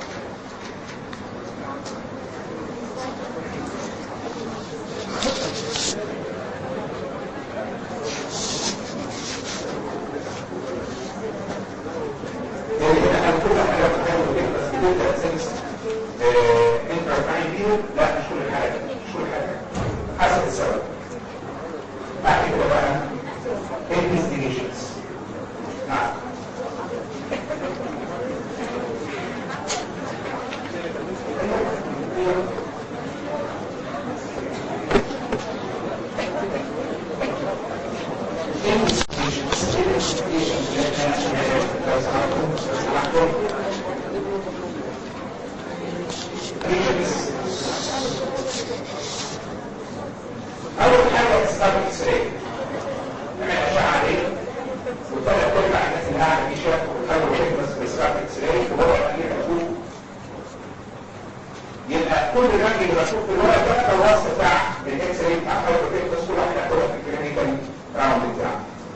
يعني هنا انا كل حاجة بتعمل كده بس كده اساس انت رفعين بيهم لا مش كل حاجة مش كل حاجة حسب السبب بعد كده بقى investigations نعم أول حاجة استخدم إكسراي نعمل أشعة عليه وثلاث أرباع الناس اللي قاعدة دي شافوا وخدوا حكمة باستخدام إكسراي وبدأوا عليه مكتوب يبقى كل رنج اللي مكتوب في الورق ده ده الوصف بتاع الإكسراي بتاع حضرتك بس كل واحد ياخدها في الكلينيكال راوند بتاعه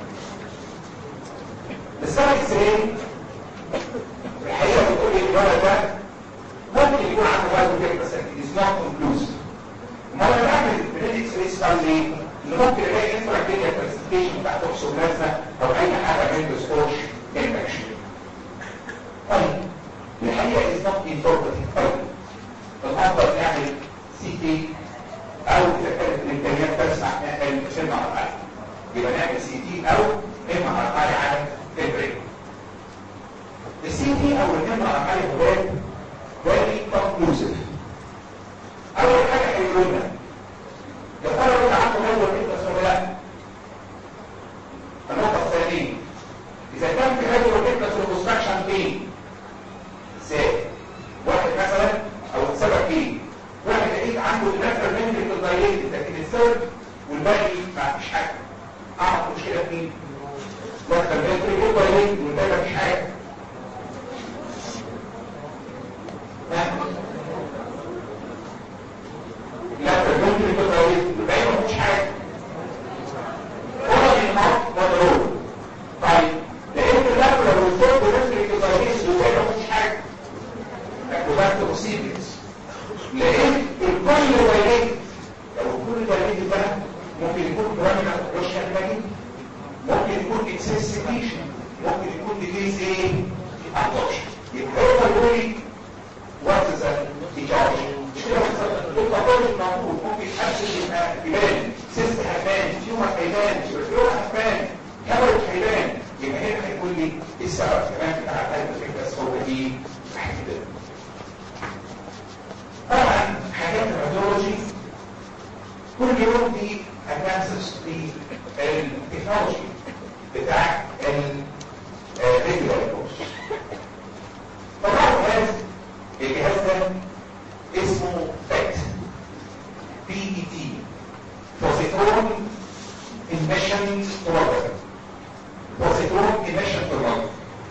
السنة إكسراي الحقيقة بتقول لي الورق ده ممكن يكون عنده بعض كده بس it's not conclusive ما انا بعمل بريدكس ريس ليه؟ اللي ممكن الاقي انفرا كده برزنتيشن بتاع توكسوبلازما او اي حاجه من السبورش انفكشن. طيب الحقيقه از نوت انفورماتيف قوي. الافضل نعمل سي تي او اذا كانت الامكانيات تسمح نعمل ام ار اي. يبقى نعمل سي تي او ام ار اي على البرين. السي تي او الام ار اي هو very conclusive. اول حاجه هيقولوا لنا يا ترى لو عنده هو الفيتنس ولا لا النقطه الثانيه اذا كان في هذا الفيتنس والكونستراكشن فين ازاي واحد مثلا او السبب فين واحد لقيت عنده النفر منك الضيق لكن الثيرد والباقي ما فيش حاجه اعرف مشكله فين نفر منك الضيق والباقي ما فيش حاجه لا ممكن يكون طويل يبقى ما فيش حاجه هو الموت مضروب طيب لقيت اللفه لو الصوت بنفسك الكوزايتس يبقى ما فيش حاجه اكوبات اوسيبيس لقيت الكل وليد لو كل وليد بقى ممكن يكون برامج روشن باجي ممكن يكون اكسسيفيشن ممكن يكون ديكيز ايه ابورشن يبقى هو يقول لي وات از ذا التطور الموجود ممكن يحسن يبقى يبان سيست هيبان تيومر هيبان سيرفيور هيبان كبرت هيبان يبقى هنا هيقول لي ايه السبب كمان بتاع هذا الفكره هو ايه؟ طبعا حاجات الراديولوجي كل يوم في ادفانسز في التكنولوجي بتاع الريديو كورس طبعا الجهاز الجهاز ده اسمه فات بي اي تي بوزيترون ايميشن توموجرافي بوزيترون ايميشن توموجرافي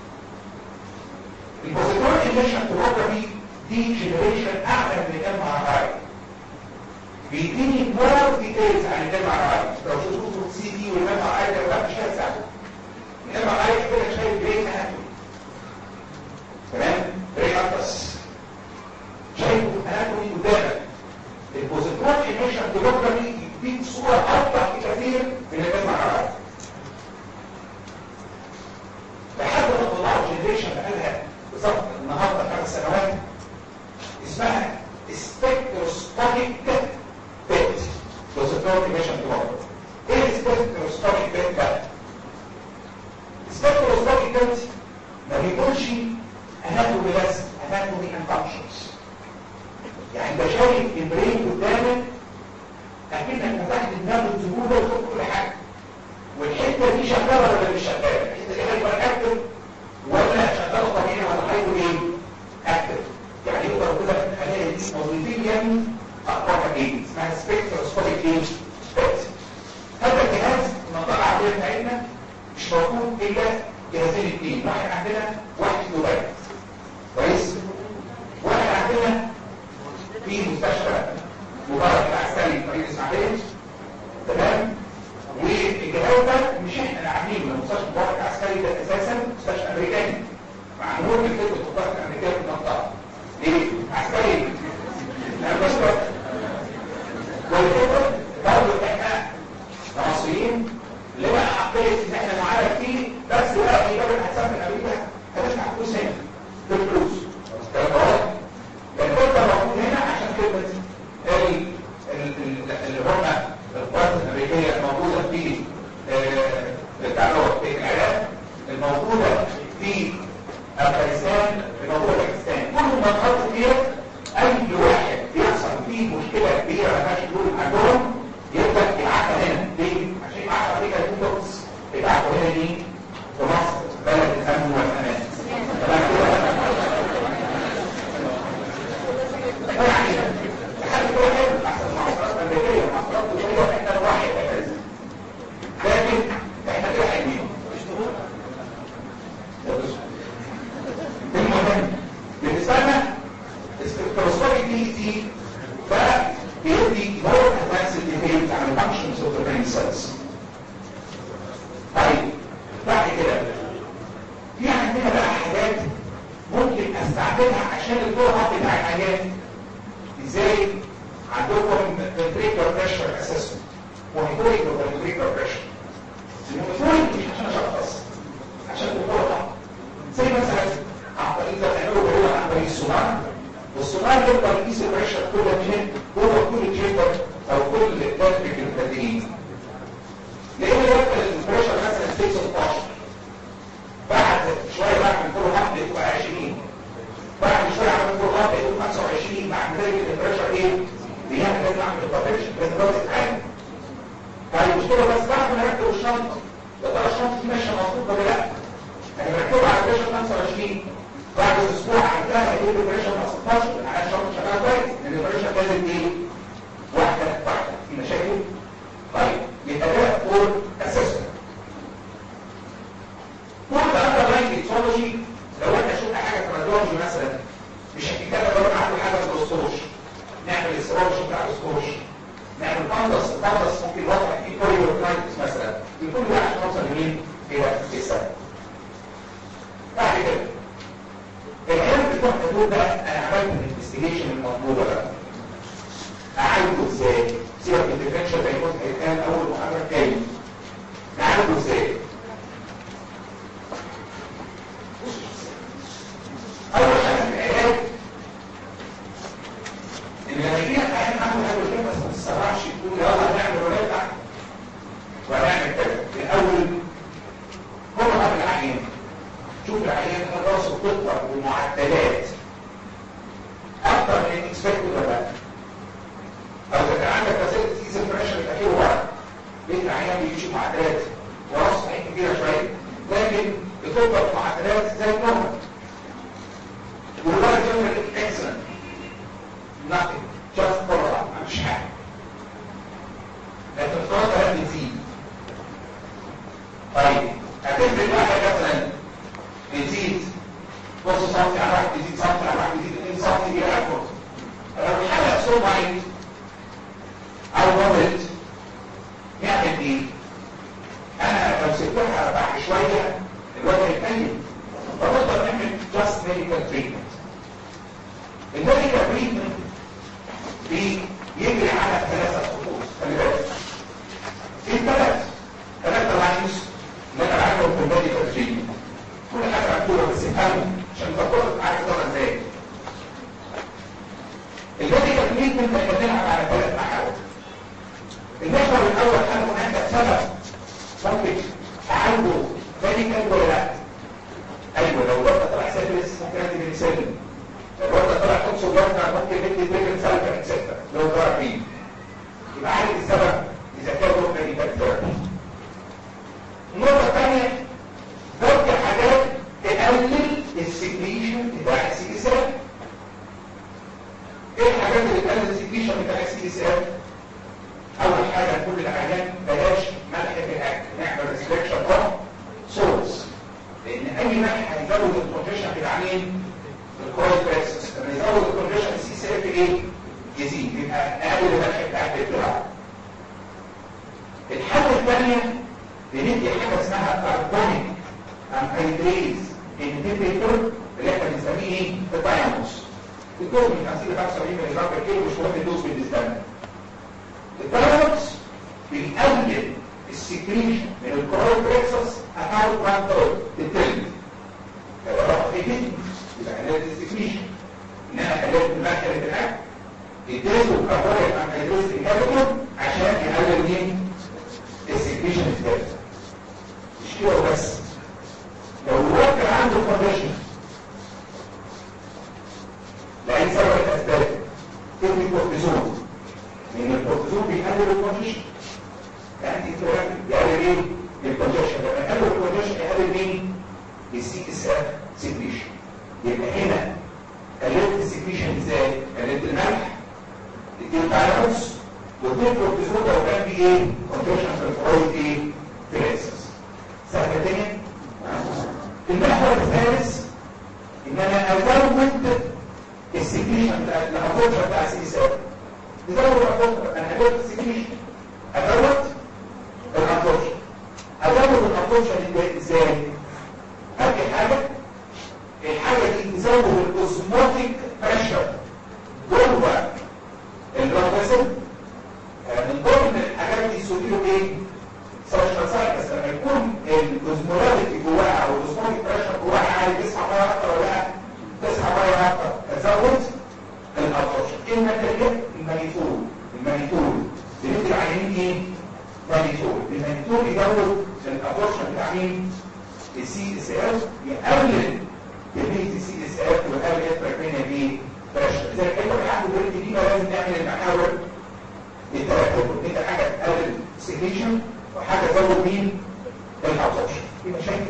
البوزيترون ايميشن توموجرافي دي جنريشن اعلى من الام ار اي بيديني مور ديتيلز عن الام ار اي لو شفتوا السي دي والام ار اي ده مش هيساعد الام ار اي كده شايف برين اناتومي تمام برين اطلس شايفه اناتومي قدامك البوزيترون ايميشن توموجرافي يديك صوره اوضح بكثير من الام ار اي لحد ما طلعوا جنريشن بقالها بالظبط النهارده خمس سنوات اسمها سبكتروسكوبيك بيت وسيبتهم ميشن تمام ايه السبكتروسكوبيك بيت بقى السبكتروسكوبيك بيت ما بيقولش اناتومي بس اناتومي اند فانكشنز يعني انت شايف البرين قدامك اكنك فتحت دماغ الزبوبه وتشوف كل حاجه والحته دي شغاله ولا مش شغاله الحته دي هايبر اكتف ولا شغاله طبيعي ولا هايبر ايه اكتف يعني يقدر يقول لك الخلايا دي وظيفيا اخبارها ايه اسمها سبكتروسكوبيك ايه سبكت هذا الجهاز المنطقه العاديه بتاعتنا مش موجود الا جهازين اثنين واحد عندنا واحد في دبي كويس واحد عندنا في مستشفى مبارك العسكري في مدينه اسماعيليه تمام والجهاز ده مش احنا اللي عاملينه المستشفى مبارك العسكري ده اساسا مستشفى امريكاني معمول من خدمه القوات الامريكيه في المنطقه ليه؟ عسكري لأن بس والفكره برضه احنا كمصريين لنا حقيه ان احنا نعرف فيه بس بقى في دول هتسافر امريكا هتدفع فلوس هنا بالفلوس تمام الفكره موجود هنا عشان خدمه اللي هم القوات الامريكيه الموجوده في التعلق في العراق الموجوده في افغانستان الموجوده في باكستان كل ما تحط فيها اي واحد بيحصل فيه مشكله كبيره ما فيهاش حلول عندهم يبدا يبعتها هنا ليه؟ عشان يبعتها امريكا الكوكس يبعتوا هنا دي في مصر بلد الامن والامان تمام كده يعني لحد كده حلو احسن معسكرات امريكيه ومعسكرات دوليه احنا الواحد اساسا لكن احنا كده حلوين المهم بالنسبه لنا السبكتروسكوبيك دي دي فبيدي مور ادفانس ديتيلز عن الفانكشنز اوف ذا برين سيلز طيب بعد كده في عندنا بقى حاجات ممكن استعملها عشان الجرعه بتاع العيان ازاي عندكم ventricular pressure assessment monitoring of ventricular pressure المونيتورنج مش عشان اشخص عشان الجرعه زي مثلا عن طريق ده بنعمله هو عن طريق السونار والسونار يقدر يقيس البريشر كل منين جوه كل تشامبر او كل فابريك المخدرين لان يبقى البريشر مثلا 16 بعد شويه بعد من كل واحد يبقى 20 بعد شويه عمل كل واحد يبقى 25 بعد ذلك البريشر ايه بيعمل لازم اعمل البريشر لازم بس اتعامل طيب المشكله بس بعد ما نركب الشنطه يا ترى الشنطه دي ماشيه مظبوط ولا لا؟ انا مركبها على بريشر 25 بعد اسبوع عندها هيجيب البريشر 16 على الشنطه شغاله كويس لان البريشر لازم ايه؟ واحده واحده في مشاكل طيب يبقى ده فور اسسمنت كل اندر لاين ايتيولوجي لو احنا شفنا حاجه في الراديولوجي مثلا مش هتتكلم لو انا عنده حاجه في الاسطوش نعمل استرولوجي بتاع الاسطوش نعمل فندس الفندس ممكن يوضح فيه كوريوكلايتس مثلا يكون ده عشان نوصل لمين؟ الى السبب بعد كده العلم بتوع الحدود ده انا عملت الانفستيجيشن المطلوبه بقى اعالجه ازاي؟ سيبك من الديفرنشال دايجنوز هيتقال اول محاضره جاي نعالجه ازاي؟ اول حاجه في العلاج ان لما يجي لك عيان عنده حاجه كده بس ما تتسرعش تقول يلا هنعمل ولا وهنعمل كده الاول هو قبل العيان شوف العيان راسه بتطلع بمعدلات اكتر من الاكسبكتد ولا لا او اذا كان عندك وسائل تقيس البريشر يبقى فيه ورق ليه العيان بيجي معدلات وراسه صحيح كبيره شويه لكن بتطلع بمعدلات زي النهر والورق جنرال اكسلنت nothing just follow up مش حاجه لكن الخطوه بتزيد طيب هتفرق واحد مثلا بيزيد نص سنتي على واحد بيزيد سنتي على واحد بيزيد 2 سنتي دي اكبر لو الحاله سو مايند او نورت يعمل ايه؟ انا لو سبتها بعد شويه الوضع يتقيم فنقدر نعمل جاست ميديكال تريتمنت الميديكال تريتمنت بيجري على ثلاثه خطوط خلي بالك في ثلاث ثلاثه لاينز اللي انا بعملهم في الميديكال تريتمنت كل حاجه مكتوبه بس افهموا عشان تفكروا عارف تقرا ازاي الميديكال تريتمنت احنا بنلعب على ثلاث محاور المحور الاول هل هناك سبب ممكن عنده ميديكال ولا لا ايوه لو الوقت طلع سيفلس ممكن ادي بنسلم لو الوقت طلع توكسو بلازما ممكن ندي تريجن سالفا اكسيتا لو ضرب فيه يبقى عارف السبب اذا كان له ميديكال ثيرابي النقطه الثانيه ضرب حاجات تقلل السكريشن بتاع السي اس اف ايه الحاجات اللي تقلل السكريشن بتاع السي اس اف اول حاجه كل العيان بلاش ملح في الاكل نعمل ريستريكشن اوف سورس لان اي ملح هيزود الكونجيشن بتاع مين الكويل بريسس لما يزود الكونجيشن السي سي اف ايه يزيد يبقى اقل الملح بتاع البتاع الحاجه الثانيه بندي حاجه اسمها كاربونيك انهيدريز انهيبيتور اللي احنا بنسميه ايه الدايموس الدوز من 50 ل 75 ملي جرام per كيلو مش مهم الدوز بالنسبه لنا الدايموس بيقلل السكريشن من الكورويد بريكسس about one third للتلت رقم في جدا يبقى قللت السكريشن ان انا قللت الملح اللي في الاكل اديته كاربونيك انهيدريز انهيبيتور عشان يقلل مين السكريشن الثالث مش كده بس لو الوقت كان عنده كونديشن لأي سبب من الأسباب تدي كورتيزون لأن الكورتيزون بيقلل الكونديشن يعني يقلل ايه؟ الكونديشن لما يقلل الكونديشن يقلل مين؟ السي اس اف سكريشن يبقى هنا قللت السكريشن ازاي؟ قللت الملح اديت تايروس واديت كورتيزون لو كان في ايه؟ كونديشن في الفرويد ايه؟ فريسس سهله الدنيا؟ المحور الثالث ان انا ازود السكريشن بتاع الابورشن بتاع السي اس اف نزود الابورشن انا هزود السكريشن ازود الابورشن ازود الابورشن ازاي اول حاجه الحاجه دي تزود الاوزموتيك بريشر جوه البلاد من ضمن الحاجات دي سوديو ايه سوشيال سايكس لما يكون الاوزمولاريتي جواها او الاوزمولاريتي بريشر جواها عالي تسحب ميه اكتر ولا لا تسحب ميه اكتر تزود الابورشن ايه الماتيريال المانيتول المانيتول بندي عينين ايه مانيتول المانيتول يزود الابورشن بتاع مين السي اس اف يقلل كميه السي اس اف ويقلل التركينه دي بريشر زي كده عنده بريد دي لازم نعمل المحاور التراكم انت حاجه تقلل سيجنيشن وحاجة تزود مين الابsorption في مشاكل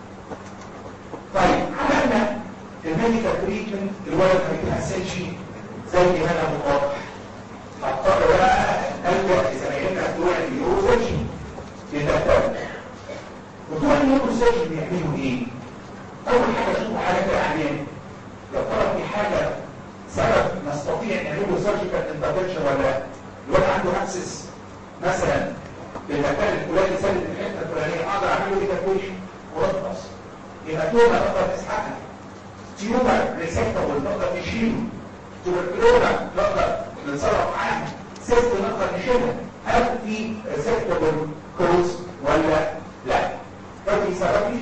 طيب عملنا الميديكال تريتمنت الولد ما بيتحسنش زي ما انا متوقع هضطر بقى الجا لزمايلنا بتوع النيوروسيرجن يتابعوا بتوع النيوروسيرجن بيعملوا ايه؟ اول حاجه شوفوا حالات العيان يا ترى في حاجه سبب نستطيع نعمله سيرجيكال انترفنشن ولا لا؟ الولد عنده اكسس مثلا المكان الفلاني سلم الحته الفلانيه اقدر اعمل له ايفاكويشن ورطبس هيماتوما اقدر اسحقها تيومر ريسكتبل نقدر نشيله تبركلوما نقدر نتصرف معاها سيست نقدر نشيلها هل في ريسكتبل كوز ولا لا؟ ده في سبب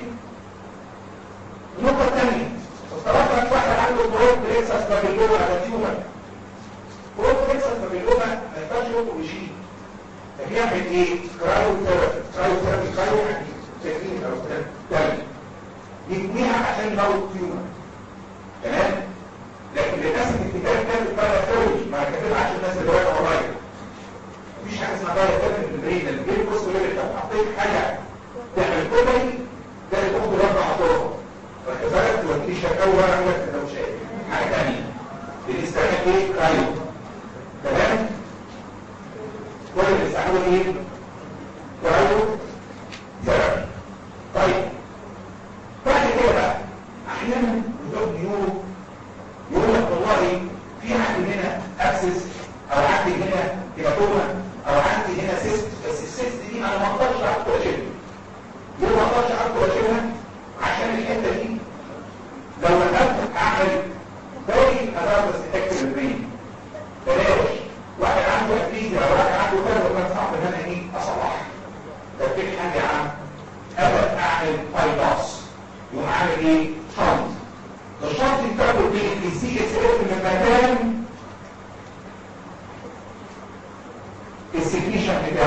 النقطه الثانيه افترضنا واحد عنده بروت بريكسس بابيلوما على تيومر بروت بريكسس بابيلوما ما ينفعش يخرج ويشيل بيعمل ايه؟ كرايو ثيرابي كرايو ثيرابي كرايو يعني تكنيك او ثيرابي يبنيها عشان يموت تيومر تمام؟ لكن للاسف الكتاب كاتب بقى ثيرابي ما كاتبها عشان الناس اللي واقفه ورايا مفيش حاجه اسمها بقى ثيرابي في البرين البرين بص يقول لك لو حطيت حاجه تعمل كوبري ده اللي تاخد ربع طرق فكذلك توديه شكاوى ورا ولا لو شايف حاجه ثانيه بنستعمل ايه؟ كرايو تمام؟ كل اللي بيستعملوا ايه؟ كرايو ثيرابي طيب بعد كده بقى احيانا بتوع نيورو يقول لك والله في عندي هنا اكسس او عندي هنا هيماتوما او عندي هنا سيست بس السيست دي انا ما اقدرش احط اشيلها ليه ما اقدرش احط اشيلها عشان الحته دي لو نزلت اعمل باقي اناليسيس ديتكتيف البرين بلاش واحد عنده ابليزيا او واحد عنده كذا وكان صعب ان انا ايه اصلحها طب في حاجه يا عم ابدا اعمل بايباس يقوم عامل ايه شنط الشنط بتاخد ايه السي اس اف من مكان السكريشن بتاعه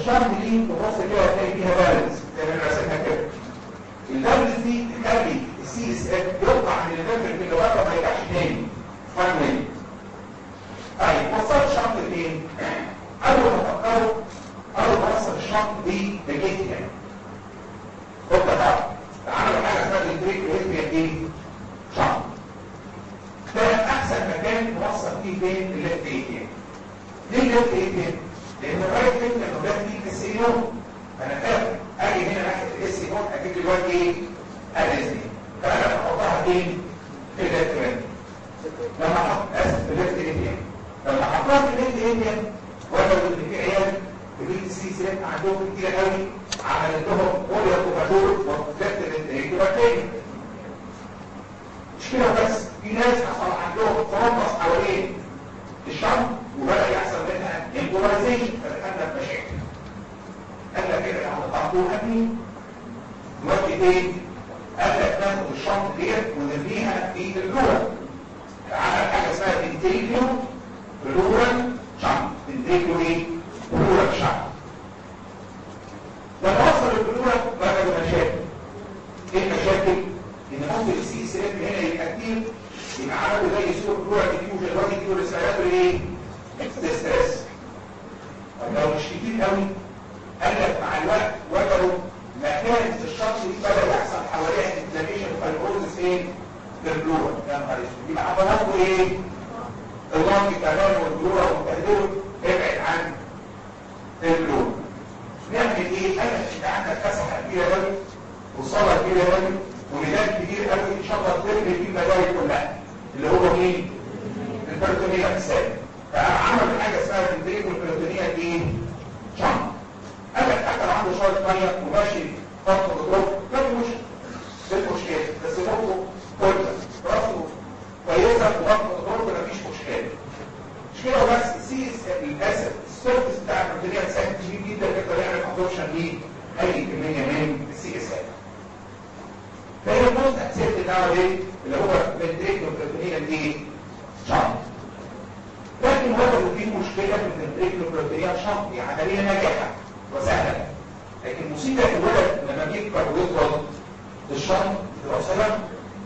الشرط دي تبص كده هتلاقي فيها بالانس زي ما انا راسمها كده البالانس دي تخلي السي اس اف يطلع من الليفل اللي بره ما يرجعش تاني فاهمين طيب وصلت الشرط لفين؟ قبل ما تفكروا قبل ما اوصل الشرط دي لجيت يعني خد بقى عملوا حاجه اسمها الانتريك ريتميا ايه؟ شرط ده احسن مكان نوصل فيه بين الليفت ايه ليه الليفت ايه لان الرايت فين لما ده فيه اس اي نوت انا فاهم اجي هنا ناحيه الاس اي نوت اجيب دلوقتي ايه ادرس دي فانا بحطها فين في الليفت فين لما احط اسف في الليفت ايه لما احطها في الليفت ايه ولا اللي في عيال في بي سي سيت عندهم كتير قوي عملت لهم اوليا كوباتور وفلت الانتيباتين مش كده بس في ناس حصل عندهم ترمص حوالين الشمس وبدأ يحصل منها امبولايزيشن فدخلنا في مشاكل قال لك كده يعني تعطوها ابني دلوقتي ايه؟ قال لك ناخد الشنط ديت ونرميها في اللورا عمل حاجه اسمها بنتيكيو بلورا شنط بنتيكيو ايه؟ بلورا شنط لما وصل البلورا بدأوا مشاكل ايه المشاكل؟ ان ممكن السي اس اف هنا يبقى كتير يبقى عملوا زي سوق بلورا ديفيوجن الراجل يجيله ريسبيراتوري ايه؟ ستريس طب لو مش كتير قوي قال لك مع الوقت وجدوا مكان في الشخص دي بدا يحصل حواليها انفلاميشن فايبروزس فين؟ في البلورا يا نهار اسود يبقى عضلاته ايه؟ اللنج كمان والبلورا وتهديره ابعد عن البلورا نعمل ايه؟ قال لك انت عندك مساحه كبيره قوي وصاله كبيره قوي ولدان كبير قوي ان شاء الله ترمي فيه المداري كلها اللي هو مين؟ البريتونيه الثاني فعمل حاجه اسمها تنتيج البريتونيه ايه؟ شنط قال لك حتى لو عنده شويه ميه وماشي خط بضرب ما في مشكله ده المشكله بس برضه كويسه راسه كويسه وخط بضرب مفيش مشكله مش كده وبس السيس للاسف السيرفس بتاع البريتونيه الثاني كبير جدا يقدر يعمل ابزوربشن ليه اي كميه من السي اس ال فهي النقطة أساسية الدعوة دي اللي هو الفنتريك والبروتينية دي شرط لكن وجدوا فيه مشكلة في الفنتريك والبروتينية شرط دي عملية ناجحة وسهلة لكن مصيبة الولد لما بيكبر ويطول الشرط تبقى سلام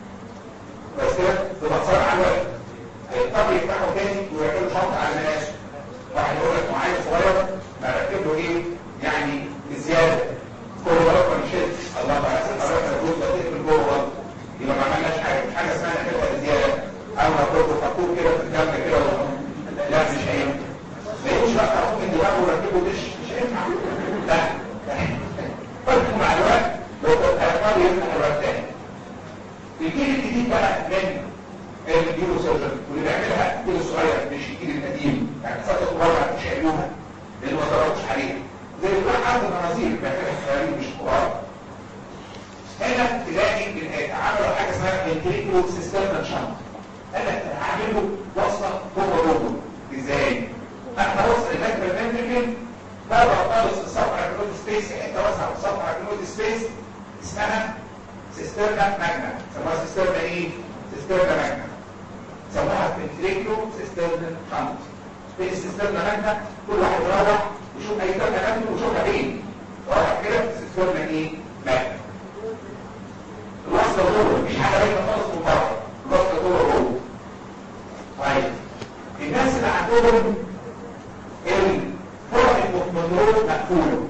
بس كده تبقى صار على الولد هيضطر يفتحوا تاني ويعملوا شرط على الناس واحد يقول لك معايا صغير ما ركب له ايه يعني بزيادة كل ورقه يشد الله تعالى حضرتك تقول ده تقفل جوه يبقى ما عملناش حاجه مش حاجه اسمها نحلها بزياده او هتقول حطوه كده في الجنب كده لا مش هينفع ما يقولش بقى اخد من دماغه وركبه دش مش هينفع لا فرق مع الوقت لو كنت هيضطر يفتح الوقت تاني الجيل الجديد بقى من البيرو سيرجن واللي بيعملها الجيل الصغير مش الجيل القديم يعني ساعه الصغير مش هيعملوها لان ما ضربوش عليها زي ما حد مناظير بيعملها الصغيرين مش كبار هنا تلاقي عملوا حاجه اسمها انتريكو سيستم شنط قال لك انا هعمل له وصله جوه جوه ازاي؟ احنا وصل الماكرو فنتريكل بره خالص الصفحه الكلود سبيس حته واسعه في الصفحه الكلود سبيس اسمها سيسترنا ماجنا سموها سيسترنا ايه؟ سيسترنا ماجنا سموها فنتريكلو سيسترنا شنط في سيسترنا ماجنا كل واحد يروح يشوف اي كلمه ماجنا ويشوفها فين راح كده في سيسترنا ايه؟ ماجنا الوصلة جوه مفيش حاجة باينة خالص من بره الوصلة جوه جوه طيب الناس اللي عندهم الفرع المكمنرول مقفولة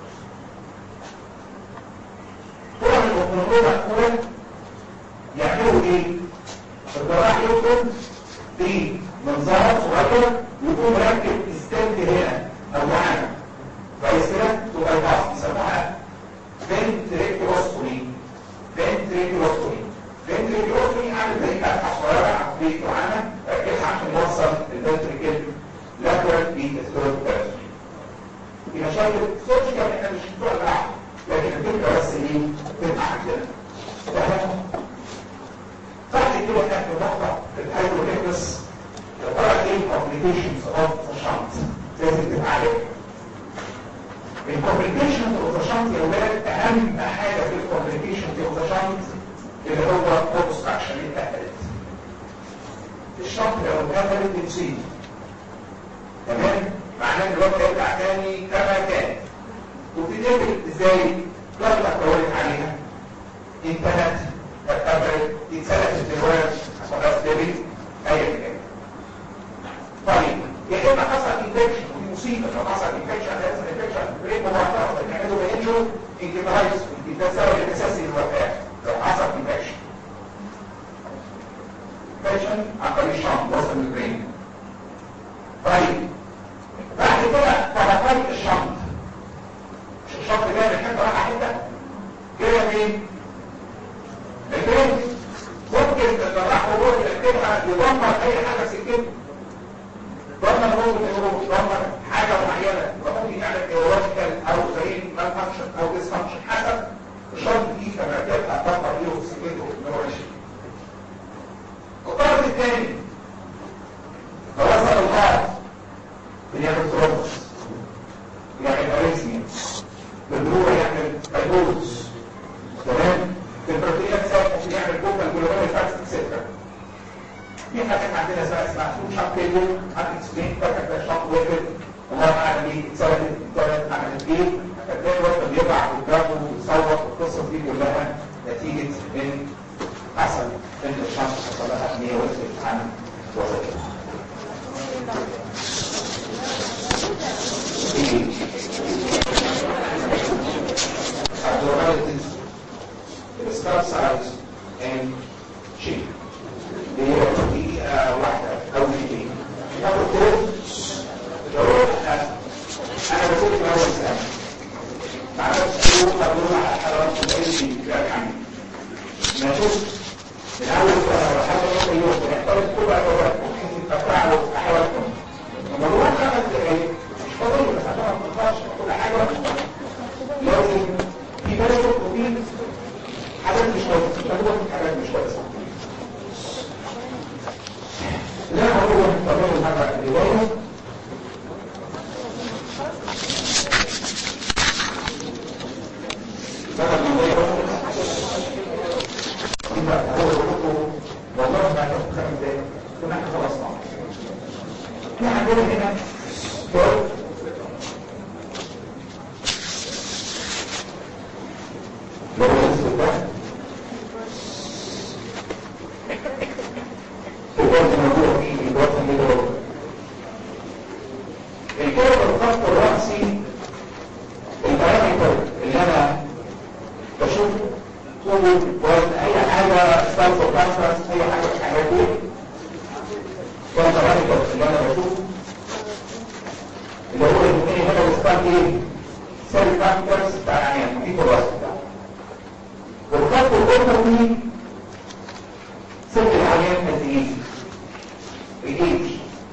فرع المكمنرول مقفولة يعملوا ايه؟ الجراح يدخل في منظار صغير ويكون مركب ستنت هنا او معانا كويس كده تبقى الباص بيسموها فنتريكوستومي فنتريكوستومي فنتريكوستومي عامل زي فتحه صغيره في بيت معانا ركزها عشان نوصل الفنتريكل لاترال بيتستروك في مشاكل سيرجيكال احنا مش بتوع العقل لكن الفكره بس ايه تبقى عندنا تمام بعد كده احنا في نقطه في الهايدروكيبس يا ترى ايه الكومبليكيشنز اوف ذا شنط لازم تبقى عارفها الكومبليكيشن اوف ذا شنط يا ولاد اهم حاجه في الكومبليكيشن اوف ذا شنط اللي هو اوبستراكشن اتقفلت الشنط لو اتقفلت بتصيب تمام معناه ان الوقت يرجع تاني كما كان وتتقفل ازاي؟ لما اتولد عليها انتهت اتقفلت اتسلت الزواج خلاص دبل اي كده طيب يا اما حصل انفكشن ودي مصيبه لو حصل انفكشن لازم انفكشن بريك مباشره بنعمله بانجو انكيبايز ده السبب الاساسي للوفاه لو حصل انفكشن انفكشن عن طريق الشنط وصل للبرين طيب بعد كده طرفي الشنط مش الشنط جاي من حته رايحه حته جايه منين؟ البرين ممكن الجراح هو يكتبها يدمر اي حاجه سكته ضمن هو الهروب ضمن حاجة معينة ممكن يعمل ايرولوجيكال او زي مال فانكشن او ديس فانكشن حسب الشرط دي كما تبقى ضمن له سكته نوع 20 الطرف الثاني توصل الغاز بنعمل ترومبس يعمل اريزميا بالدروع يعمل فايبروز تمام البروتينات ساعتها يعمل كوكا الجلوبال فاكس اكسترا في حاجات عندنا اسمها اسمها سوق شاب تيبل هتكسبين فاكر ده شاب ويفد الله اعلم ايه اتصلت اتصلت عملت ايه فتلاقي الوقت بيقع قدامه ويصوت والقصص دي كلها نتيجه ان حصل ان الشمس حصل لها ان هي وصلت عن وظيفتها. abnormalities in the skull size and shape. دي واحدة أو اثنين ناخد دول دول أنا بقول في أول سنة مع نفس اليوم أقول على حرارة الأيدي في الحمل ما شوف من أول سنة لحد نص اليوم بنحتاج كل أدوات ممكن تفعلوا أحوالكم الموضوع خمس دقايق مش فاضي بس عشان ما تنفعش كل حاجة لازم في بالك وفي حاجات مش كويسة حاجات مش كويسة لا هو طبيعي المرة الرواية بقى الموضوع يبقى هو الرقم والله بعد خمس دقايق كنا احنا خلصنا في عندنا هنا دور لو الاسود ده الوزن موجود فيه الوزن اللي الكلمة الخط الرأسي البارامتر اللي انا بشوف طول وزن اي حاجة ستارت وكانفرنس اي حاجة في الحاجات دي ده البارامتر اللي انا بشوفه اللي هو الاثنين هنا الستارت ايه؟ سيل كانفرنس بتاع العيان محيط الراس بتاعه والخط الأخر فيه سن العيان قد ايه؟ الايدج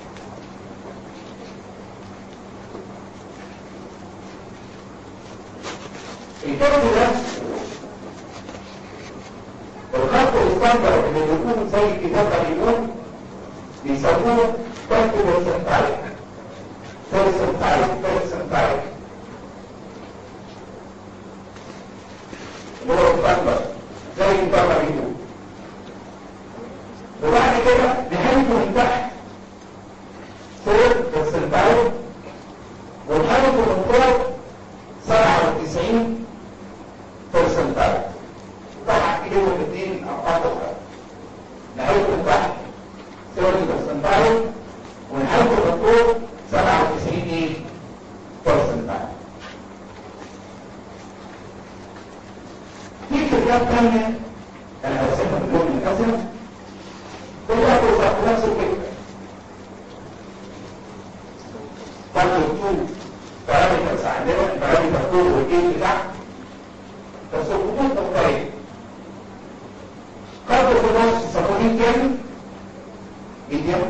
الكتاب ده الخط الستاندر اللي بيكون زي الكتاب ده بيكون بيسموه خط السنتايك السنتايك السنتايك اللي هو الستاندر زي الكتاب ده بيكون وبعد كده نهايته من تحت فوق السنتايك ونهايته من فوق 97 برسنتايل طبعا كده الاثنين ارقام اخرى نهايته من تحت 70 برسنتايل ونهايته من فوق 97 ايه برسنتايل في كتاب ثانيه انا هرسمها باللون الازرق كلها توصف نفس الفكره برضه تو بارامترز عندنا البارامتر فوق والايه تحت بس الخطوط مختلفه خط في النص يسموه كام ميديم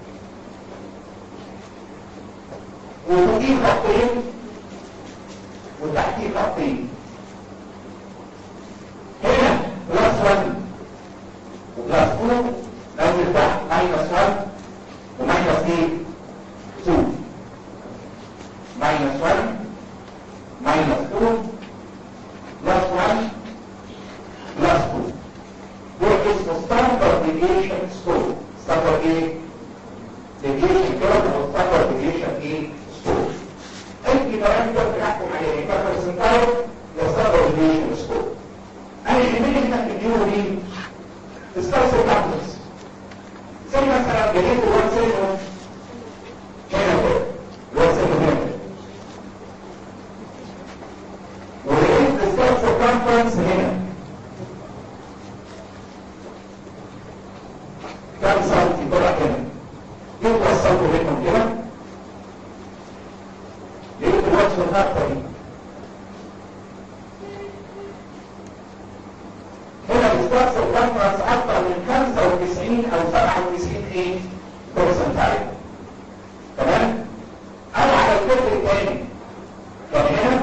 وفوقيه خطين وتحتيه خطين هنا بلس 1 وبلس 2 نزل تحت ماينس 1 وماينس ايه 2 minus 1 minus 2 plus 1 plus 2 دول اسمه standard deviation score standard ايه؟ deviation curve او standard deviation ايه؟ score اي في بارامتر بنحكم عليها يبقى برسنتايل يستقبل الديفيشن سكور انا يهمني انك تديله مين؟ تستوصل كابلز زي مثلا جريت وان سيلفر هنا كده وان سيلفر هنا ولقيت تستوصل كونفرنس هنا كم سنتي طلع هنا جيت وصلته بينهم كده لقيت الوصف النقطة دي هنا بيستخدم كونفرنس اكتر من 95 او 97 ايه برسنتايل تمام انا على الكتر الثاني كان هنا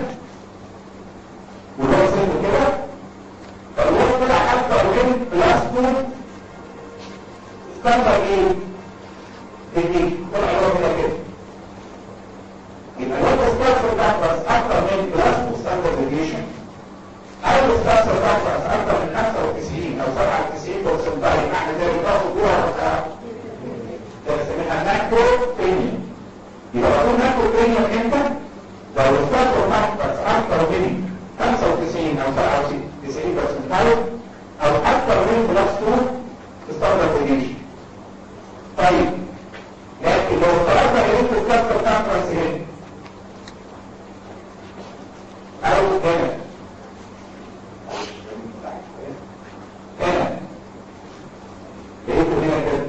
وده وصلت كده فالوصف طلع اكتر من بلس 2 استنبط ايه دي طلع هو كده كده يبقى لو استخدم كونفرنس اكتر من بلس 2 ستاندرد ديفيشن أو استأثر كونفرنس أكثر من 95 أو 97 برسنتايل معنى ذلك تاخد جوه وقتها ده بنسميها ماكرو بريميوم يبقى بقول ماكرو بريميوم امتى؟ لو استأثر كونفرنس أكثر من 95 أو 97 برسنتايل أو أكثر من بلس 2 استخدم بريميوم طيب لكن لو افترضنا ان انت استأثر كونفرنس هنا أو هنا هنا لقيته هنا كده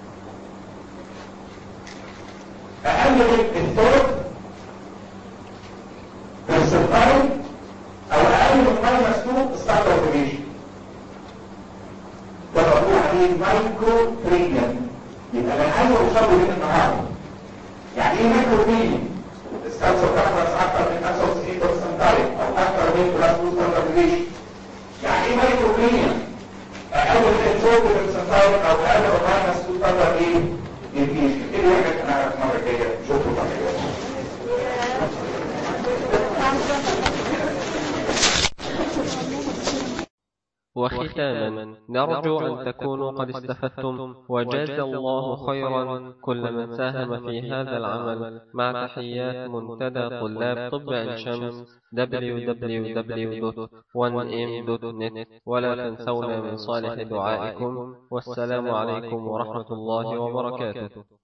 اقل من الثلث برسنتايل او اقل من ماينس 2 ستاندرد ديفيشن ده بقول عليه مايكرو بريميوم يبقى انا عايز اوصل له النهارده يعني ايه مايكرو بريميوم استنسر كفرس اكتر من 95 برسنتايل او اكتر من بلس 2 ستاندرد ديفيشن يعني ايه مايكرو بريميوم اقل من الفوق بالسنتاير او اقل من ماينس 2 ستاندرد ايه ديفيشن ايه اللي احنا هنعرف المره الجايه شوفوا بقى وختاما نرجو أن تكونوا قد استفدتم وجاز الله خيرا كل من ساهم في هذا العمل مع تحيات منتدى طلاب طب عين شمس www.1m.net ولا تنسونا من صالح دعائكم والسلام عليكم ورحمة الله وبركاته